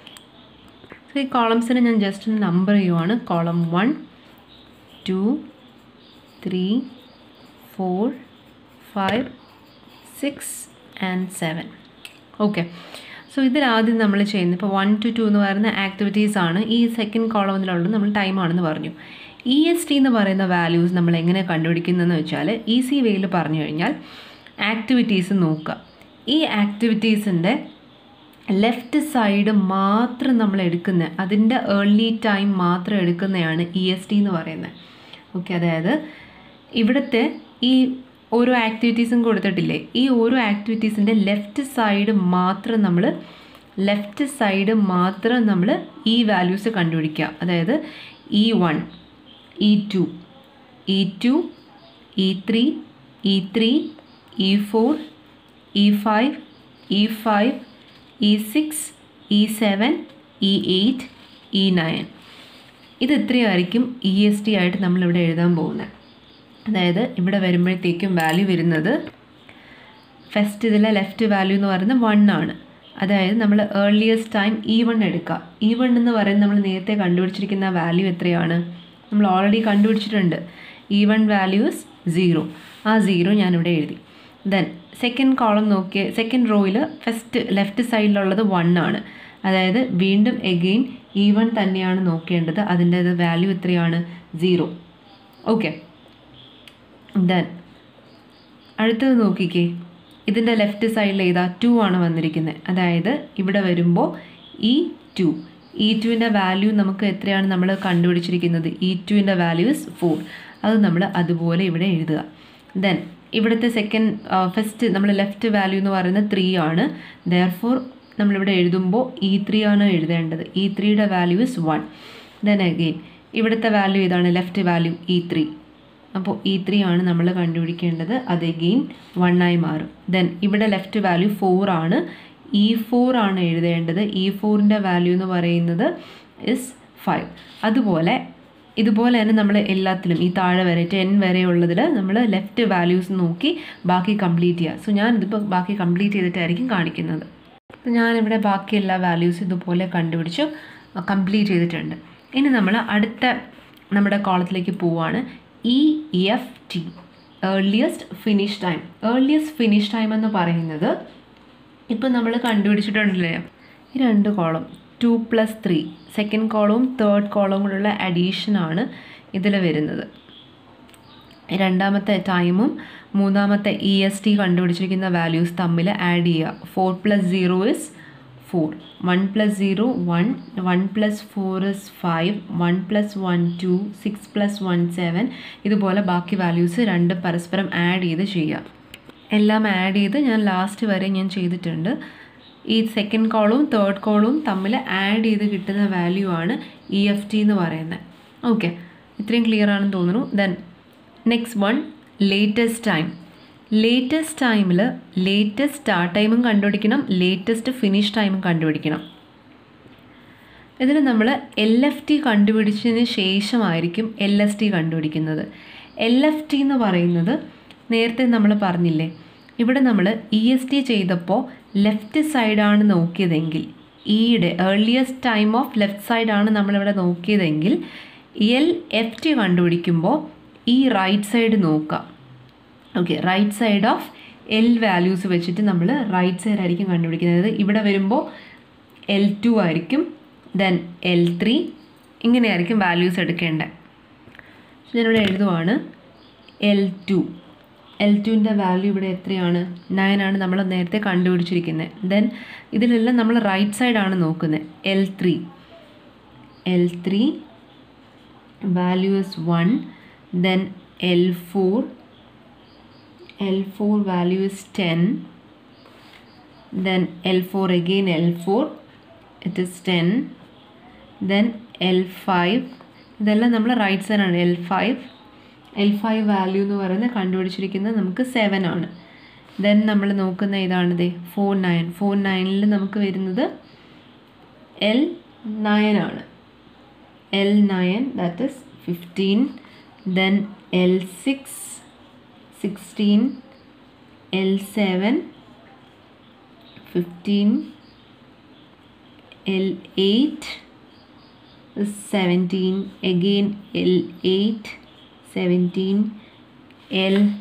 സോ ഈ കോളംസിനെ ഞാൻ ജസ്റ്റ് ഒന്ന് നമ്പർ ചെയ്യുവാണ് column one to three four five six and seven okay so ഇതിലാദ്യം നമ്മൾ ചെയ്യുന്നത് ഇപ്പോൾ വൺ ടു ടു എന്ന് പറയുന്ന ആക്ടിവിറ്റീസ് ആണ് ഈ സെക്കൻഡ് കോളമിലുള്ളത് നമ്മൾ ടൈം ആണെന്ന് പറഞ്ഞു ഇ എസ് ടി എന്ന് പറയുന്ന വാല്യൂസ് നമ്മൾ എങ്ങനെ കണ്ടുപിടിക്കുന്നതെന്ന് വെച്ചാൽ ഈസി വേയിൽ പറഞ്ഞു കഴിഞ്ഞാൽ ആക്ടിവിറ്റീസ് നോക്കുക ഈ ആക്ടിവിറ്റീസിൻ്റെ ലെഫ്റ്റ് സൈഡ് മാത്രം നമ്മൾ എടുക്കുന്ന അതിൻ്റെ ഏർലി ടൈം മാത്രം എടുക്കുന്നതാണ് ഇ എസ് ടി എന്ന് പറയുന്നത് ഓക്കെ അതായത് ഇവിടുത്തെ ഈ ഓരോ ആക്ടിവിറ്റീസും കൊടുത്തിട്ടില്ലേ ഈ ഓരോ ആക്ടിവിറ്റീസിൻ്റെ ലെഫ്റ്റ് സൈഡ് മാത്രം നമ്മൾ ലെഫ്റ്റ് സൈഡ് മാത്രം നമ്മൾ ഈ വാല്യൂസ് കണ്ടുപിടിക്കുക അതായത് E one E two E two E three E three E four E five E five E six E seven E eight E nine ഇത് ഇത്രയായിരിക്കും ഇ എസ് ടി ആയിട്ട് നമ്മളിവിടെ എഴുതാൻ പോകുന്നത് അതായത് ഇവിടെ വരുമ്പോഴത്തേക്കും വാല്യൂ വരുന്നത് ഫസ്റ്റ് ഇതിലെ ലെഫ്റ്റ് വാല്യൂ എന്ന് പറയുന്നത് വൺ ആണ് അതായത് നമ്മൾ ഏർലിയസ്റ്റ് ടൈം ഇ വൺ എടുക്കുക ഇ വൺ എന്ന് പറയുന്നത് നമ്മൾ നേരത്തെ കണ്ടുപിടിച്ചിരിക്കുന്ന വാല്യൂ എത്രയാണ് നമ്മൾ ഓൾറെഡി കണ്ടുപിടിച്ചിട്ടുണ്ട് ഇ വൺ വാല്യൂസ് സീറോ ആ സീറോ ഞാനിവിടെ എഴുതി ദെൻ സെക്കൻഡ് കോളം നോക്കിയ സെക്കൻഡ് റോയിൽ ഫസ്റ്റ് ലെഫ്റ്റ് സൈഡിലുള്ളത് വൺ ആണ് അതായത് വീണ്ടും എഗെയിൻ ഇ വൺ തന്നെയാണ് നോക്കേണ്ടത് അതിൻ്റെ വാല്യൂ എത്രയാണ് സീറോ ഓക്കെ ദെൻ അടുത്തത് നോക്കിക്കേ ഇതിൻ്റെ ലെഫ്റ്റ് സൈഡിൽ ഏതാ ടു ആണ് വന്നിരിക്കുന്നത് അതായത് ഇവിടെ വരുമ്പോൾ ഇ ടു ഇ ടുവിൻ്റെ വാല്യൂ നമുക്ക് എത്രയാണ് നമ്മൾ കണ്ടുപിടിച്ചിരിക്കുന്നത് ഇ ടുവിൻ്റെ വാല്യൂ ഇസ് ഫോർ അത് നമ്മൾ അതുപോലെ ഇവിടെ എഴുതുക ദെൻ ഇവിടുത്തെ സെക്കൻഡ് ഫസ്റ്റ് നമ്മൾ ലെഫ്റ്റ് വാല്യൂ എന്ന് പറയുന്നത് ത്രീ ആണ് ദർ ഫോർ നമ്മളിവിടെ എഴുതുമ്പോൾ ഇ ത്രീ ആണ് എഴുതേണ്ടത് ഇ ത്രീയുടെ value is one then again ഇവിടുത്തെ വാല്യൂ ഇതാണ് ലെഫ്റ്റ് വാല്യൂ ഇ ത്രീ അപ്പോൾ ഇ ത്രീ ആണ് നമ്മൾ കണ്ടുപിടിക്കേണ്ടത് അത് എഗെയിൻ വൺ ആയി മാറും ദെൻ ഇവിടെ ലെഫ്റ്റ് വാല്യൂ ഫോർ ആണ് ഇ ഫോർ ആണ് എഴുതേണ്ടത് ഇ ഫോറിൻ്റെ വാല്യൂ എന്ന് പറയുന്നത് ഇസ് ഫൈവ് അതുപോലെ ഇതുപോലെ തന്നെ നമ്മൾ എല്ലാത്തിലും ഈ താഴെ വരെ ടെൻ വരെ ഉള്ളതിൽ നമ്മൾ ലെഫ്റ്റ് വാല്യൂസ് നോക്കി ബാക്കി കംപ്ലീറ്റ് ചെയ്യുക സോ ഞാൻ ഇതിപ്പോൾ ബാക്കി കംപ്ലീറ്റ് ചെയ്തിട്ടായിരിക്കും കാണിക്കുന്നത് അപ്പോൾ ഞാനിവിടെ ബാക്കി എല്ലാ വാല്യൂസ് ഇതുപോലെ കണ്ടുപിടിച്ചു കംപ്ലീറ്റ് ചെയ്തിട്ടുണ്ട് ഇനി നമ്മൾ അടുത്ത നമ്മുടെ കോളത്തിലേക്ക് പോവുകയാണ് E F T earliest finish time earliest finish time എന്ന് പറയുന്നത് ഇപ്പോൾ നമ്മൾ കണ്ടുപിടിച്ചിട്ടുണ്ടല്ലേ ഈ രണ്ട് column two plus three second കോളവും തേർഡ് കോളവും കൂടെയുള്ള അഡീഷനാണ് ഇതിൽ വരുന്നത് രണ്ടാമത്തെ ടൈമും മൂന്നാമത്തെ ഇ എസ് ടി കണ്ടുപിടിച്ചിരിക്കുന്ന വാല്യൂസ് തമ്മിൽ ആഡ് ചെയ്യുക four plus zero is four one plus zero one one plus four is five one plus one two six plus one seven ഇതുപോലെ ബാക്കി വാല്യൂസ് രണ്ട് പരസ്പരം ആഡ് ചെയ്ത് ചെയ്യുക എല്ലാം ആഡ് ചെയ്ത് ഞാൻ ലാസ്റ്റ് വരെ ഞാൻ ചെയ്തിട്ടുണ്ട് ഈ സെക്കൻഡ് കോളവും തേർഡ് കോളവും തമ്മിൽ ആഡ് ചെയ്ത് കിട്ടുന്ന വാല്യൂ ആണ് ഇ എഫ് ടി എന്ന് പറയുന്നത് ഓക്കെ ഇത്രയും ക്ലിയർ ആണെന്ന് തോന്നുന്നു then next one latest time latest ടൈമിൽ ലേറ്റസ്റ്റ് സ്റ്റാർട്ട് ടൈമും കണ്ടുപിടിക്കണം ലേറ്റസ്റ്റ് ഫിനിഷ് ടൈമും കണ്ടുപിടിക്കണം ഇതിൽ നമ്മൾ എൽ എഫ് ടി കണ്ടുപിടിച്ചതിന് ശേഷമായിരിക്കും എൽ എസ് ടി കണ്ടുപിടിക്കുന്നത് എൽ എഫ് ടി എന്ന് പറയുന്നത് നേരത്തെ നമ്മൾ പറഞ്ഞില്ലേ ഇവിടെ നമ്മൾ ഇ എസ് ടി ചെയ്തപ്പോൾ ലെഫ്റ്റ് സൈഡാണ് നോക്കിയതെങ്കിൽ ഇയുടെ ഏർലിയസ്റ്റ് ടൈം ഓഫ് ലെഫ്റ്റ് സൈഡാണ് നമ്മളിവിടെ നോക്കിയതെങ്കിൽ എൽ എഫ് ടി കണ്ടുപിടിക്കുമ്പോൾ ഈ റൈറ്റ് സൈഡ് നോക്കാം okay right side of L values വെച്ചിട്ട് നമ്മൾ റൈറ്റ് സൈഡ് ആയിരിക്കും കണ്ടുപിടിക്കുന്നത് ഇവിടെ വരുമ്പോൾ എൽ ടു ആയിരിക്കും ദെൻ എൽ ത്രീ ഇങ്ങനെയായിരിക്കും വാല്യൂസ് എടുക്കേണ്ടത് ഞാനിവിടെ എഴുതുവാണ് എൽ ടു എൽ ടുവിൻ്റെ വാല്യൂ ഇവിടെ എത്രയാണ് നയൻ ആണ് നമ്മൾ നേരത്തെ കണ്ടുപിടിച്ചിരിക്കുന്നത് ദെൻ ഇതിലെല്ലാം നമ്മൾ റൈറ്റ് സൈഡാണ് നോക്കുന്നത് L three L three value is one then L four L4 value is 10 then L4 again L4 it is 10 then L5 ഇതെല്ലാം നമ്മൾ റൈറ്റ് സൈഡ് ആണ് L five L five value എന്ന് പറയുന്നത് കണ്ടുപിടിച്ചിരിക്കുന്നത് നമുക്ക് സെവൻ ആണ് ദെൻ നമ്മൾ നോക്കുന്ന ഇതാണിത് ഫോർ നയൻ ഫോർ നയനിൽ നമുക്ക് വരുന്നത് എൽ നയൻ ആണ് L nine that is fifteen then L six 16 L7 15 L8 is 17 again L8 17 L10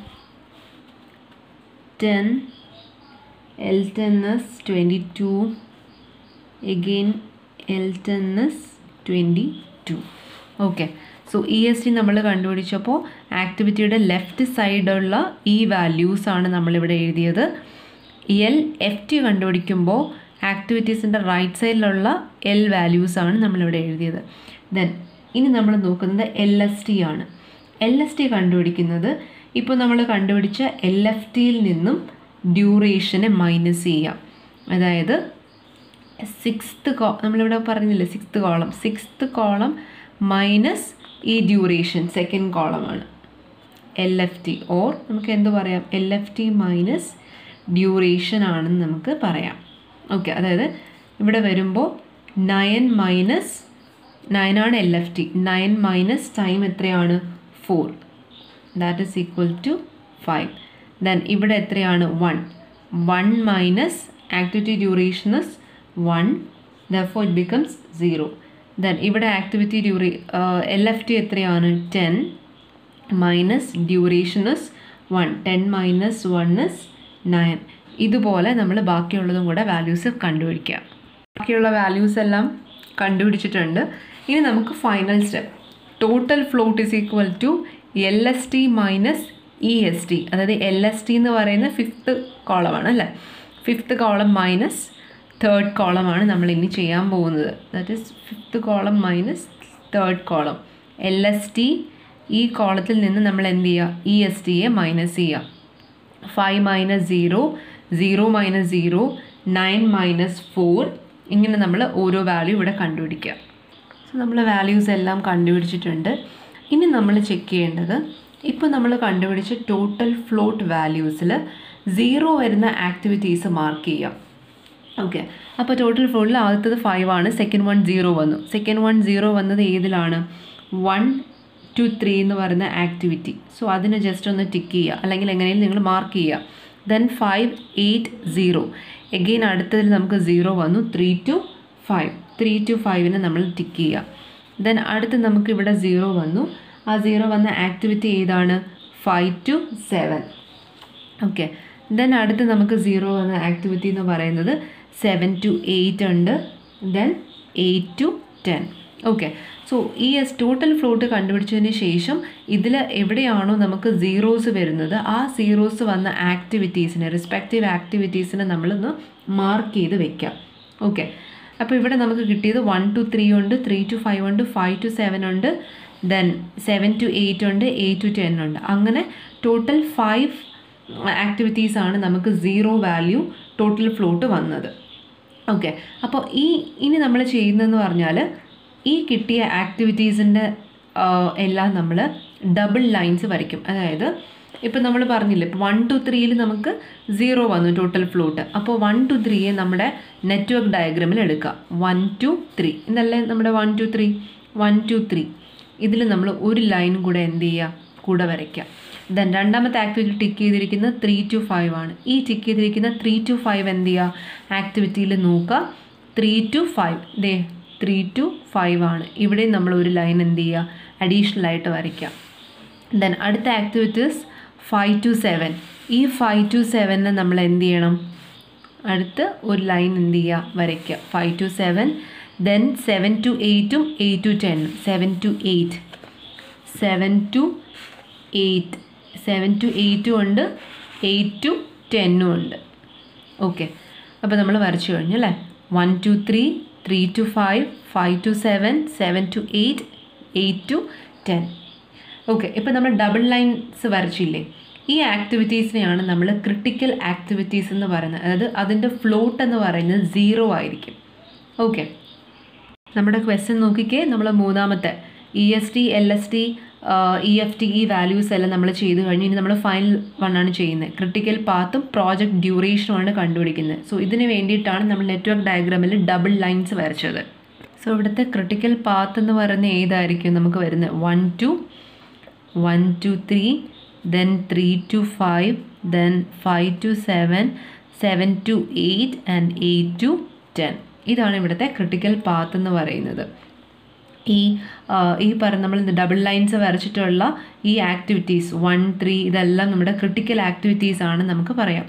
L10 is 22 again L10 is 22 okay so E S T നമ്മൾ കണ്ടുപിടിച്ചപ്പോൾ ആക്ടിവിറ്റിയുടെ ലെഫ്റ്റ് സൈഡുള്ള ഈ വാല്യൂസ് ആണ് നമ്മളിവിടെ എഴുതിയത് എൽ എഫ് ടി കണ്ടുപിടിക്കുമ്പോൾ ആക്ടിവിറ്റീസിൻ്റെ right സൈഡിലുള്ള എൽ വാല്യൂസ് ആണ് നമ്മളിവിടെ എഴുതിയത് ദെൻ ഇനി നമ്മൾ നോക്കുന്നത് എൽ എസ് ടി ആണ് എൽ എസ് ടി കണ്ടുപിടിക്കുന്നത് ഇപ്പോൾ നമ്മൾ കണ്ടുപിടിച്ച എൽ എഫ് ടിയിൽ നിന്നും ഡ്യൂറേഷനെ മൈനസ് ചെയ്യാം അതായത് സിക്സ്ത് കോ നമ്മളിവിടെ പറഞ്ഞില്ലേ sixth column sixth column minus ഈ ഡ്യൂറേഷൻ സെക്കൻഡ് കോളമാണ് എൽ എഫ് ടി ഓർ നമുക്ക് എന്ത് പറയാം L F T minus duration ആണെന്ന് നമുക്ക് പറയാം ഓക്കെ അതായത് ഇവിടെ വരുമ്പോൾ നയൻ മൈനസ് നയനാണ് L F T nine minus time എത്രയാണ് four that is equal to five then ഇവിടെ എത്രയാണ് one one minus activity duration is one though it becomes zero then ഇവിടെ ആക്ടിവിറ്റി ഡ്യൂറേ എൽ എഫ് ടി എത്രയാണ് ten minus duration is one ten minus one is nine ഇതുപോലെ നമ്മൾ ബാക്കിയുള്ളതും കൂടെ values കണ്ടുപിടിക്കുക ബാക്കിയുള്ള വാല്യൂസ് എല്ലാം കണ്ടുപിടിച്ചിട്ടുണ്ട് ഇനി നമുക്ക് final step total float is equal to L S T minus E S T അതായത് എൽ എസ് ടി എന്ന് പറയുന്ന ഫിഫ്ത്ത് കോളമാണ് അല്ലേ ഫിഫ്ത്ത് കോളം മൈനസ് തേർഡ് കോളമാണ് നമ്മൾ ഇനി ചെയ്യാൻ പോകുന്നത് that is fifth column minus third column L S T ഈ കോളത്തിൽ നിന്ന് നമ്മൾ എന്ത് ചെയ്യുക ഇ എസ് ടിയെ മൈനസ് ചെയ്യുക five minus zero zero minus zero nine minus four ഇങ്ങനെ നമ്മൾ ഓരോ വാല്യൂ ഇവിടെ കണ്ടുപിടിക്കുക സോ നമ്മൾ വാല്യൂസ് എല്ലാം കണ്ടുപിടിച്ചിട്ടുണ്ട് ഇനി നമ്മൾ ചെക്ക് ചെയ്യേണ്ടത് ഇപ്പോൾ നമ്മൾ കണ്ടുപിടിച്ച ടോട്ടൽ ഫ്ലോട്ട് വാല്യൂസിൽ സീറോ വരുന്ന ആക്ടിവിറ്റീസ് മാർക്ക് ചെയ്യാം ഓക്കെ അപ്പോൾ ടോട്ടൽ ഫ്ലോട്ടിൽ ആദ്യത്തത് ഫൈവ് ആണ് സെക്കൻഡ് വൺ സീറോ വന്നു സെക്കൻഡ് വൺ സീറോ വന്നത് ഏതിലാണ് വൺ ടു ത്രീ എന്ന് പറയുന്ന ആക്ടിവിറ്റി സോ അതിനെ ജസ്റ്റ് ഒന്ന് ടിക്ക് ചെയ്യുക അല്ലെങ്കിൽ എങ്ങനെയും നിങ്ങൾ മാർക്ക് ചെയ്യുക then five eight zero again അടുത്തതിൽ നമുക്ക് സീറോ വന്നു three to five three two ഫൈവിനെ നമ്മൾ ടിക്ക് ചെയ്യുക ദെൻ അടുത്ത് നമുക്ക് ഇവിടെ സീറോ വന്നു ആ സീറോ വന്ന ആക്ടിവിറ്റി ഏതാണ് five to seven okay then അടുത്ത് നമുക്ക് സീറോ വന്ന ആക്ടിവിറ്റി എന്ന് പറയുന്നത് സെവൻ ടു എയ്റ്റ് ഉണ്ട് then eight to ten okay so ഈ എസ് ടോട്ടൽ ഫ്ലോട്ട് കണ്ടുപിടിച്ചതിന് ശേഷം ഇതിൽ എവിടെയാണോ നമുക്ക് സീറോസ് വരുന്നത് ആ സീറോസ് വന്ന ആക്ടിവിറ്റീസിനെ റെസ്പെക്റ്റീവ് ആക്ടിവിറ്റീസിനെ നമ്മളൊന്ന് മാർക്ക് ചെയ്ത് വെക്കാം ഓക്കെ അപ്പോൾ ഇവിടെ നമുക്ക് കിട്ടിയത് വൺ ടു ത്രീ ഉണ്ട് ത്രീ ടു ഫൈവ് ഉണ്ട് ഫൈവ് ടു സെവൻ ഉണ്ട് ദെൻ സെവൻ ടു എയ്റ്റ് ഉണ്ട് എയ്റ്റ് ടു ടെൻ ഉണ്ട് അങ്ങനെ ടോട്ടൽ ഫൈവ് ആക്ടിവിറ്റീസ് ആണ് നമുക്ക് സീറോ വാല്യൂ ടോട്ടൽ ഫ്ലോട്ട് വന്നത് ഓക്കെ അപ്പോൾ ഈ ഇനി നമ്മൾ ചെയ്യുന്നതെന്ന് പറഞ്ഞാൽ ഈ കിട്ടിയ ആക്ടിവിറ്റീസിൻ്റെ എല്ലാം നമ്മൾ ഡബിൾ ലൈൻസ് വരയ്ക്കും അതായത് ഇപ്പം നമ്മൾ പറഞ്ഞില്ലേ ഇപ്പോൾ വൺ ടു ത്രീയിൽ നമുക്ക് സീറോ വന്നു ടോട്ടൽ ഫ്ലോട്ട് അപ്പോൾ വൺ ടു ത്രീയെ നമ്മുടെ നെറ്റ്വർക്ക് ഡയഗ്രാമിൽ എടുക്കുക വൺ ടു ത്രീ ഇതല്ലേ നമ്മുടെ one to three one to three ഇതിൽ നമ്മൾ ഒരു ലൈൻ കൂടെ എന്ത് ചെയ്യുക കൂടെ വരയ്ക്കുക ദെൻ രണ്ടാമത്തെ ആക്ടിവിറ്റി ടിക്ക് ചെയ്തിരിക്കുന്നത് ത്രീ ടു ഫൈവ് ആണ് ഈ ടിക്ക് ചെയ്തിരിക്കുന്ന ത്രീ ടു ഫൈവ് എന്ത് ചെയ്യുക ആക്ടിവിറ്റിയിൽ നോക്കുക ത്രീ ടു ഫൈവ് ദേ ത്രീ ടു ഫൈവ് ആണ് ഇവിടെ നമ്മൾ ഒരു ലൈൻ എന്ത് ചെയ്യുക അഡീഷണൽ ആയിട്ട് വരയ്ക്കാം ദെൻ അടുത്ത ആക്ടിവിറ്റീസ് ഫൈവ് ടു സെവൻ ഈ ഫൈവ് ടു സെവനെ നമ്മൾ എന്ത് ചെയ്യണം അടുത്ത് ഒരു ലൈൻ എന്ത് ചെയ്യുക വരയ്ക്കുക five to seven then seven to എയ്റ്റും എയ്റ്റ് ടു ടെന്നും seven to eight seven to eight seven to എയ്റ്റും ഉണ്ട് എയ്റ്റ് ടു ടെന്നും ഉണ്ട് ഓക്കെ അപ്പോൾ നമ്മൾ വരച്ചു കഴിഞ്ഞു അല്ലേ one to three three to five five to seven seven to eight eight to ten okay ഇപ്പോൾ നമ്മൾ ഡബിൾ ലൈൻസ് വരച്ചില്ലേ ഈ ആക്ടിവിറ്റീസിനെയാണ് നമ്മൾ ക്രിട്ടിക്കൽ ആക്ടിവിറ്റീസ് എന്ന് പറയുന്നത് അതായത് അതിൻ്റെ ഫ്ലോട്ട് എന്ന് പറയുന്നത് സീറോ ആയിരിക്കും ഓക്കെ നമ്മുടെ ക്വസ്റ്റ്യൻ നോക്കിക്കേ നമ്മൾ മൂന്നാമത്തെ E S T L S T E F T ഈ വാല്യൂസ് എല്ലാം നമ്മൾ ചെയ്ത് കഴിഞ്ഞ് ഇനി നമ്മൾ ഫൈനൽ വണ്ണാണ് ചെയ്യുന്നത് ക്രിട്ടിക്കൽ പാത്തും പ്രോജക്റ്റ് ഡ്യൂറേഷനുമാണ് കണ്ടുപിടിക്കുന്നത് സോ ഇതിന് വേണ്ടിയിട്ടാണ് നമ്മൾ നെറ്റ്വർക്ക് ഡയഗ്രാമിൽ ഡബിൾ ലൈൻസ് വരച്ചത് സോ ഇവിടുത്തെ ക്രിട്ടിക്കൽ പാത്ത് എന്ന് പറയുന്നത് ഏതായിരിക്കും നമുക്ക് വരുന്നത് one to one to three then three to five then five to seven seven to eight and eight to ten ഇതാണ് ഇവിടുത്തെ ക്രിട്ടിക്കൽ പാത്ത് എന്ന് പറയുന്നത് ഈ ഈ പറഞ്ഞ നമ്മൾ ഡബിൾ ലൈൻസ് വരച്ചിട്ടുള്ള ഈ ആക്ടിവിറ്റീസ് വൺ ത്രീ ഇതെല്ലാം നമ്മുടെ ക്രിട്ടിക്കൽ ആക്ടിവിറ്റീസ് ആണ് നമുക്ക് പറയാം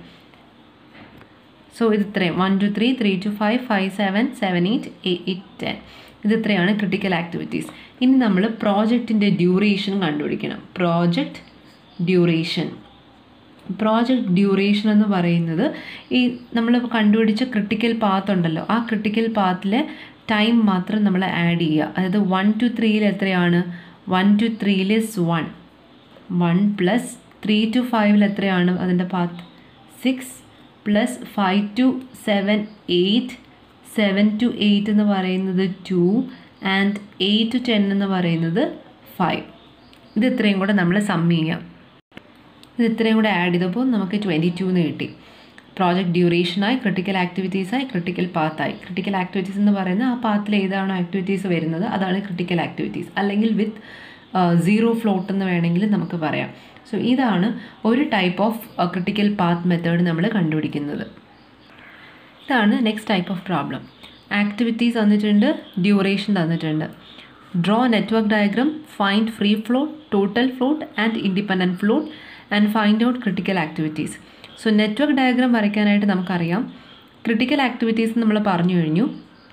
സോ ഇത് ഇത്രയും one to three three to five five seven seven eight eight ten ഇത് ഇത്രയാണ് ക്രിട്ടിക്കൽ ആക്ടിവിറ്റീസ് ഇനി നമ്മൾ പ്രോജക്റ്റിൻ്റെ ഡ്യൂറേഷൻ കണ്ടുപിടിക്കണം പ്രോജക്റ്റ് ഡ്യൂറേഷൻ പ്രോജക്റ്റ് ഡ്യൂറേഷൻ എന്ന് പറയുന്നത് ഈ നമ്മൾ കണ്ടുപിടിച്ച ക്രിട്ടിക്കൽ പാത്ത് ഉണ്ടല്ലോ ആ ക്രിട്ടിക്കൽ പാത്തിലെ ടൈം മാത്രം നമ്മൾ ആഡ് ചെയ്യുക അതായത് വൺ ടു ത്രീയിൽ എത്രയാണ് വൺ ടു ത്രീയിൽ is one one plus three to ഫൈവിൽ എത്രയാണ് അതിൻ്റെ path six plus five to seven eight seven to eight എന്ന് പറയുന്നത് two and eight to ten എന്ന് പറയുന്നത് ഫൈവ് ഇത് ഇത്രയും കൂടെ നമ്മൾ സം ചെയ്യാം ഇത് ഇത്രയും കൂടെ ആഡ് ചെയ്തപ്പോൾ നമുക്ക് ട്വൻറ്റി ടു എന്ന് കിട്ടി പ്രോജക്റ്റ് ഡ്യൂറേഷനായി ക്രിട്ടിക്കൽ ആക്ടിവിറ്റീസായി ക്രിട്ടിക്കൽ പാത്തായി ക്രിട്ടിക്കൽ ആക്ടിവിറ്റീസ് എന്ന് പറയുന്നത് ആ പാത്തിൽ ഏതാണോ ആക്ടിവിറ്റീസ് വരുന്നത് അതാണ് ക്രിട്ടിക്കൽ ആക്ടിവിറ്റീസ് അല്ലെങ്കിൽ വിത്ത് സീറോ ഫ്ലോട്ട് എന്ന് വേണമെങ്കിൽ നമുക്ക് പറയാം സോ ഇതാണ് ഒരു type of critical path method നമ്മൾ കണ്ടുപിടിക്കുന്നത് ഇതാണ് next type of problem activities തന്നിട്ടുണ്ട് ഡ്യൂറേഷൻ തന്നിട്ടുണ്ട് draw network diagram find free float total float and independent float and find out critical activities so network diagram വരയ്ക്കാനായിട്ട് നമുക്കറിയാം critical activities നമ്മൾ പറഞ്ഞു കഴിഞ്ഞു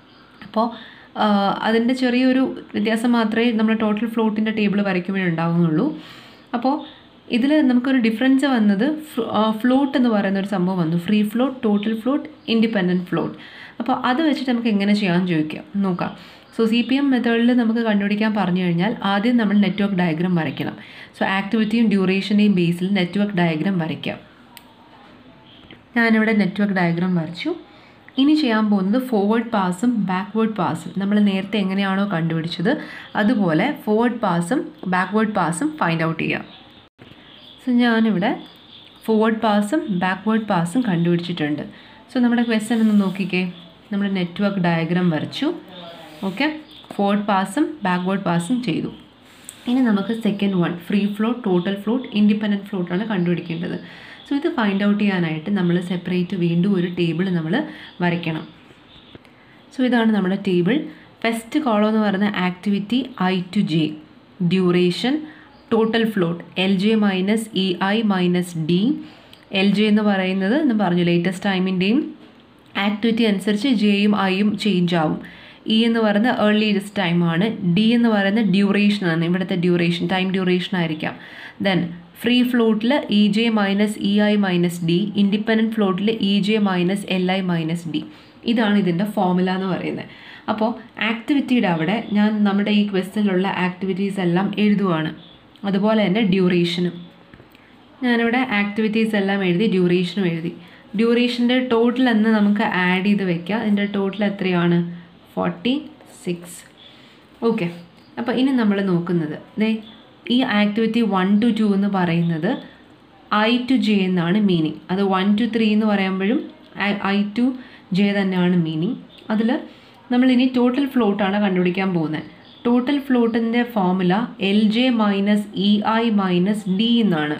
അപ്പോൾ അതിൻ്റെ ചെറിയൊരു വ്യത്യാസം മാത്രമേ നമ്മൾ ടോട്ടൽ ഫ്ലോട്ടിൻ്റെ ടേബിൾ വരയ്ക്കുമ്പോഴേ ഉണ്ടാകുന്നുള്ളൂ അപ്പോൾ ഇതിൽ നമുക്കൊരു ഡിഫറൻസ് വന്നത് ഫ്ലോട്ട് എന്ന് പറയുന്ന ഒരു സംഭവം വന്നു free float total float independent float അപ്പോൾ അത് വെച്ചിട്ട് നമുക്ക് എങ്ങനെ ചെയ്യാമെന്ന് ചോദിക്കാം നോക്കാം സോ സി പി എം മെത്തേഡിൽ നമുക്ക് കണ്ടുപിടിക്കാൻ പറഞ്ഞു കഴിഞ്ഞാൽ ആദ്യം നമ്മൾ നെറ്റ്വർക്ക് ഡയഗ്രാം വരയ്ക്കണം സോ ആക്ടിവിറ്റിയും ഡ്യൂറേഷൻ്റെയും ബേസിൽ നെറ്റ്വർക്ക് ഡയഗ്രാം വരയ്ക്കാം ഞാനിവിടെ നെറ്റ്വർക്ക് ഡയഗ്രാം വരച്ചു ഇനി ചെയ്യാൻ പോകുന്നത് ഫോർവേഡ് പാസും ബാക്ക്വേർഡ് പാസും നമ്മൾ നേരത്തെ എങ്ങനെയാണോ കണ്ടുപിടിച്ചത് അതുപോലെ ഫോർവേഡ് പാസും ബാക്ക്വേർഡ് പാസും ഫൈൻഡ് ഔട്ട് ചെയ്യാം സോ ഞാനിവിടെ ഫോർവേഡ് പാസും ബാക്ക്വേർഡ് പാസും കണ്ടുപിടിച്ചിട്ടുണ്ട് സോ നമ്മുടെ ക്വസ്റ്റൻ ഒന്ന് നോക്കിക്കേ നമ്മൾ നെറ്റ്വർക്ക് ഡയഗ്രാം വരച്ചു ഓക്കെ ഫോർവേഡ് പാസും ബാക്ക്വേർഡ് പാസും ചെയ്തു ഇനി നമുക്ക് second one free float total float independent ഫ്ലോട്ടാണ് കണ്ടുപിടിക്കേണ്ടത് സോ ഇത് ഫൈൻഡ് ഔട്ട് ചെയ്യാനായിട്ട് നമ്മൾ സെപ്പറേറ്റ് വീണ്ടും ഒരു ടേബിൾ നമ്മൾ വരയ്ക്കണം സോ ഇതാണ് നമ്മുടെ ടേബിൾ ഫസ്റ്റ് കോളം എന്ന് പറയുന്ന activity I to J duration total float L J minus E I minus D L J എന്ന് പറയുന്നത് എന്ന് പറഞ്ഞു ലേറ്റസ്റ്റ് ടൈമിൻ്റെയും ആക്ടിവിറ്റി അനുസരിച്ച് ജെയും ഐയും ചേഞ്ച് ആവും ഇ എന്ന് പറയുന്നത് ഏർലിയസ്റ്റ് ടൈമാണ് ഡി എന്ന് പറയുന്നത് ഡ്യൂറേഷൻ ആണ് ഇവിടുത്തെ ഡ്യൂറേഷൻ ടൈം ഡ്യൂറേഷൻ ആയിരിക്കാം ദെൻ ഫ്രീ ഫ്ലോട്ടിൽ E J minus E I minus D independent ഫ്ലോട്ടിൽ E J minus L I minus D ഇതാണ് ഇതിൻ്റെ ഫോമുല എന്ന് പറയുന്നത് അപ്പോൾ ആക്ടിവിറ്റിയുടെ അവിടെ ഞാൻ നമ്മുടെ ഈ ക്വസ്റ്റനിലുള്ള ആക്ടിവിറ്റീസ് എല്ലാം എഴുതുവാണ് അതുപോലെ തന്നെ ഡ്യൂറേഷനും ഞാനിവിടെ ആക്ടിവിറ്റീസ് എല്ലാം എഴുതി ഡ്യൂറേഷനും എഴുതി ഡ്യൂറേഷൻ്റെ ടോട്ടൽ എന്ന് നമുക്ക് ആഡ് ചെയ്ത് വെക്കാം ഇതിൻ്റെ ടോട്ടൽ എത്രയാണ് ഫോർട്ടി സിക്സ് ഓക്കെ അപ്പോൾ ഇനി നമ്മൾ നോക്കുന്നത് ദേ ഈ ആക്ടിവിറ്റി വൺ ടു ടു എന്ന് പറയുന്നത് ഐ ടു ജെ എന്നാണ് മീനിങ് അത് വൺ ടു ത്രീ എന്ന് പറയുമ്പോഴും ഐ ടു ജെ തന്നെയാണ് മീനിങ് അതിൽ നമ്മളിനി ടോട്ടൽ ഫ്ലോട്ടാണ് കണ്ടുപിടിക്കാൻ പോകുന്നത് ടോട്ടൽ ഫ്ലോട്ടിൻ്റെ formula L J minus E I minus D എന്നാണ്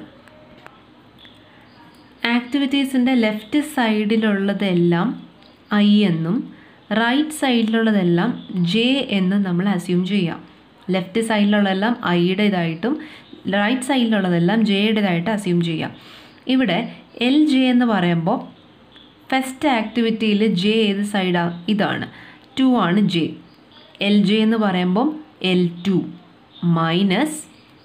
ആക്ടിവിറ്റീസിൻ്റെ ലെഫ്റ്റ് സൈഡിലുള്ളതെല്ലാം ഐ എന്നും റൈറ്റ് സൈഡിലുള്ളതെല്ലാം ജെ എന്നും നമ്മൾ അസ്യൂം ചെയ്യാം ലെഫ്റ്റ് സൈഡിലുള്ളതെല്ലാം ഐയുടേതായിട്ടും റൈറ്റ് സൈഡിലുള്ളതെല്ലാം ജെയുടേതായിട്ട് അസ്യൂം ചെയ്യാം ഇവിടെ എൽ ജെ എന്ന് പറയുമ്പോൾ ഫസ്റ്റ് ആക്ടിവിറ്റിയിൽ ജെ ഏത് സൈഡാണ് ഇതാണ് ടു ആണ് ജെ എൽ ജെ എന്ന് പറയുമ്പം L two minus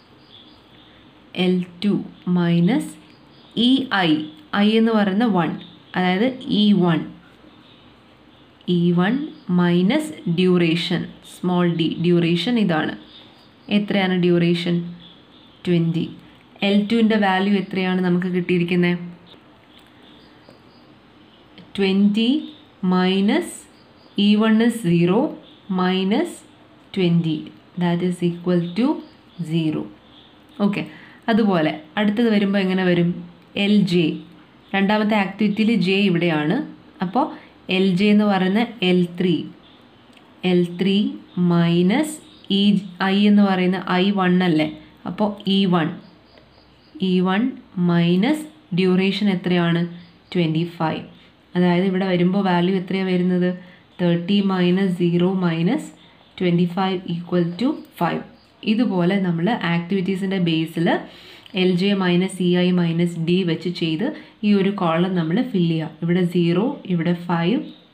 L two minus E I I എന്ന് പറയുന്ന വൺ അതായത് E one E one minus duration small D duration ഇതാണ് എത്രയാണ് ഡ്യൂറേഷൻ ട്വൻറ്റി എൽ ടുവിൻ്റെ വാല്യൂ എത്രയാണ് നമുക്ക് കിട്ടിയിരിക്കുന്നത് twenty minus E one is zero minus twenty that is equal to zero okay അതുപോലെ അടുത്തത് വരുമ്പോൾ എങ്ങനെ വരും എൽ ജെ രണ്ടാമത്തെ ആക്ടിവിറ്റിയിൽ ജെ ഇവിടെയാണ് അപ്പോൾ എൽ ജെ എന്ന് പറയുന്ന L three L three minus E I എന്ന് പറയുന്ന ഐ വൺ അല്ലേ അപ്പോൾ E one E one minus duration എത്രയാണ് ട്വൻറ്റി ഫൈവ് അതായത് ഇവിടെ വരുമ്പോൾ വാല്യൂ എത്രയാണ് വരുന്നത് thirty minus zero minus twenty five equal to five ഇതുപോലെ നമ്മൾ ആക്ടിവിറ്റീസിൻ്റെ ബേസിൽ L J minus E I minus D വെച്ച് ചെയ്ത് ഈ ഒരു കോളം നമ്മൾ ഫില്ല് ചെയ്യുക ഇവിടെ സീറോ ഇവിടെ ഫൈവ്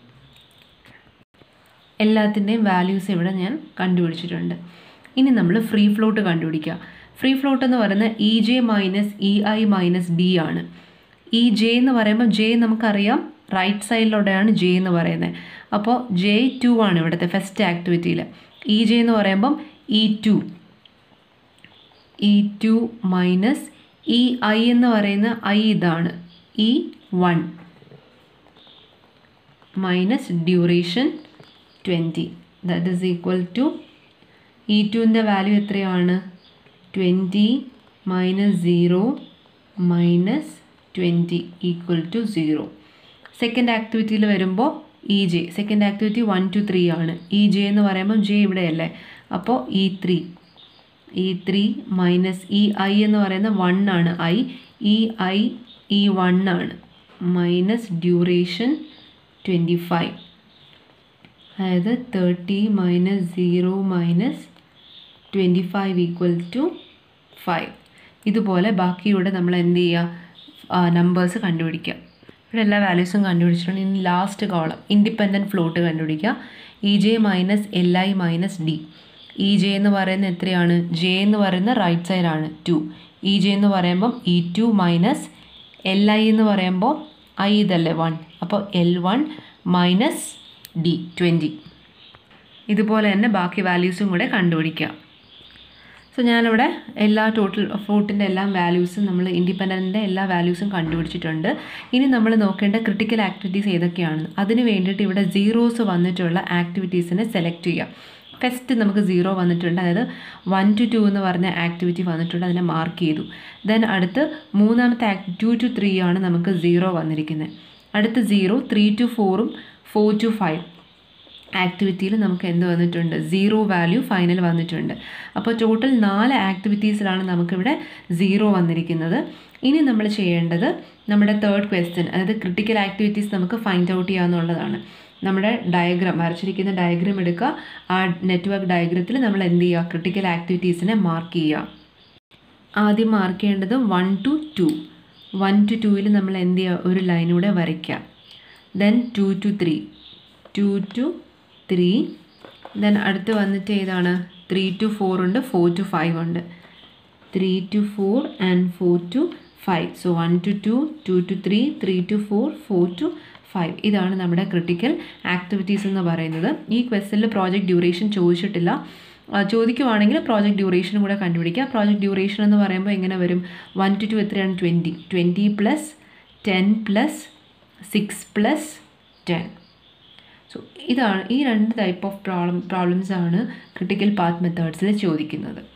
എല്ലാത്തിൻ്റെയും വാല്യൂസ് ഇവിടെ ഞാൻ കണ്ടുപിടിച്ചിട്ടുണ്ട് ഇനി നമ്മൾ ഫ്രീ ഫ്ലോട്ട് കണ്ടുപിടിക്കുക ഫ്രീ ഫ്ലോട്ട് എന്ന് പറയുന്നത് E J minus E I minus D ആണ് ഈ ജെ എന്ന് പറയുമ്പോൾ ജെ നമുക്കറിയാം റൈറ്റ് സൈഡിലൂടെയാണ് ജെ എന്ന് പറയുന്നത് അപ്പോൾ ജെ ടു ആണ് ഇവിടുത്തെ ഫസ്റ്റ് ആക്ടിവിറ്റിയിൽ ഇ ജെ എന്ന് പറയുമ്പം E two E two minus E I എന്ന് പറയുന്ന ഐ ഇതാണ് E one minus duration twenty that is equal to E ടുവിൻ്റെ വാല്യൂ എത്രയാണ് twenty minus zero minus twenty equal to zero second ആക്ടിവിറ്റിയിൽ വരുമ്പോൾ E J second activity one to three ആണ് E J എന്ന് പറയുമ്പോൾ ജെ ഇവിടെയല്ലേ അപ്പോൾ E three E three minus E I എന്ന് പറയുന്ന വൺ ആണ് I E I E one ആണ് മൈനസ് ഡ്യൂറേഷൻ ട്വൻറ്റി ഫൈവ് അതായത് thirty minus zero minus twenty five equal to five ഇതുപോലെ ബാക്കിയുടെ നമ്മൾ എന്ത് ചെയ്യുക നമ്പേഴ്സ് കണ്ടുപിടിക്കുക ഇവിടെ എല്ലാ വാല്യൂസും കണ്ടുപിടിച്ചിട്ടുണ്ട് ഇനി ലാസ്റ്റ് കോളം ഇൻഡിപെൻഡൻറ്റ് ഫ്ലോട്ട് കണ്ടുപിടിക്കുക E J minus L I minus D E J എന്ന് പറയുന്നത് എത്രയാണ് ജെ എന്ന് പറയുന്ന റൈറ്റ് സൈഡാണ് ടു ഇ ജെ എന്ന് പറയുമ്പം E two minus L I എന്ന് പറയുമ്പോൾ ഐ ഇതല്ലേ വൺ അപ്പോൾ L one minus D twenty ഇതുപോലെ തന്നെ ബാക്കി വാല്യൂസും കൂടെ കണ്ടുപിടിക്കുക സോ ഞാനിവിടെ എല്ലാ ടോട്ടൽ ഫ്രൂട്ടിൻ്റെ എല്ലാ വാല്യൂസും നമ്മൾ ഇൻഡിപെൻഡൻറ്റിൻ്റെ എല്ലാ വാല്യൂസും കണ്ടുപിടിച്ചിട്ടുണ്ട് ഇനി നമ്മൾ നോക്കേണ്ട ക്രിട്ടിക്കൽ ആക്ടിവിറ്റീസ് ഏതൊക്കെയാണ് അതിന് വേണ്ടിയിട്ട് ഇവിടെ സീറോസ് വന്നിട്ടുള്ള ആക്ടിവിറ്റീസിനെ സെലക്ട് ചെയ്യുക ഫസ്റ്റ് നമുക്ക് സീറോ വന്നിട്ടുണ്ട് അതായത് വൺ ടു ടു എന്ന് പറഞ്ഞ ആക്ടിവിറ്റി വന്നിട്ടുണ്ട് അതിനെ മാർക്ക് ചെയ്തു ദെൻ അടുത്ത് മൂന്നാമത്തെ ആക്ടി ടു ടു ത്രീ ആണ് നമുക്ക് സീറോ വന്നിരിക്കുന്നത് അടുത്ത് സീറോ ത്രീ ടു ഫോറും ഫോർ ടു ഫൈവ് ആക്ടിവിറ്റിയിൽ നമുക്ക് എന്ത് വന്നിട്ടുണ്ട് സീറോ വാല്യൂ ഫൈനൽ വന്നിട്ടുണ്ട് അപ്പോൾ ടോട്ടൽ നാല് ആക്ടിവിറ്റീസിലാണ് നമുക്കിവിടെ സീറോ വന്നിരിക്കുന്നത് ഇനി നമ്മൾ ചെയ്യേണ്ടത് നമ്മുടെ തേർഡ് ക്വസ്റ്റ്യൻ അതായത് ക്രിട്ടിക്കൽ ആക്ടിവിറ്റീസ് നമുക്ക് ഫൈൻഡ് ഔട്ട് ചെയ്യാമെന്നുള്ളതാണ് നമ്മുടെ ഡയഗ്രാം വരച്ചിരിക്കുന്ന ഡയഗ്രാം എടുക്കുക ആ നെറ്റ്വർക്ക് ഡയഗ്രത്തിൽ നമ്മൾ എന്ത് ചെയ്യുക ക്രിട്ടിക്കൽ ആക്ടിവിറ്റീസിനെ മാർക്ക് ചെയ്യുക ആദ്യം മാർക്ക് ചെയ്യേണ്ടത് one to two one to ടൂവിൽ നമ്മൾ എന്ത് ചെയ്യുക ഒരു ലൈനൂടെ വരയ്ക്കുക then two to three two to three then അടുത്ത് വന്നിട്ട് ഏതാണ് ത്രീ ടു ഫോർ ഉണ്ട് ഫോർ ടു ഫൈവ് ഉണ്ട് three to four and four to five so one to two two to three three to four four to five ഇതാണ് നമ്മുടെ critical activities എന്ന് പറയുന്നത് ഈ ക്വസ്റ്റനിൽ പ്രോജക്റ്റ് ഡ്യൂറേഷൻ ചോദിച്ചിട്ടില്ല ചോദിക്കുവാണെങ്കിൽ പ്രോജക്റ്റ് ഡ്യൂറേഷനും കൂടെ കണ്ടുപിടിക്കുക പ്രോജക്റ്റ് ഡ്യൂറേഷൻ എന്ന് പറയുമ്പോൾ എങ്ങനെ വരും വൺ ടു ടു എത്രയാണ് twenty twenty plus ten plus six plus ten so ഇതാണ് ഈ രണ്ട് ടൈപ്പ് ഓഫ് പ്രോബ്ലം പ്രോബ്ലംസ് ആണ് ക്രിട്ടിക്കൽ പാത്ത് മെത്തേഡ്സിൽ ചോദിക്കുന്നത്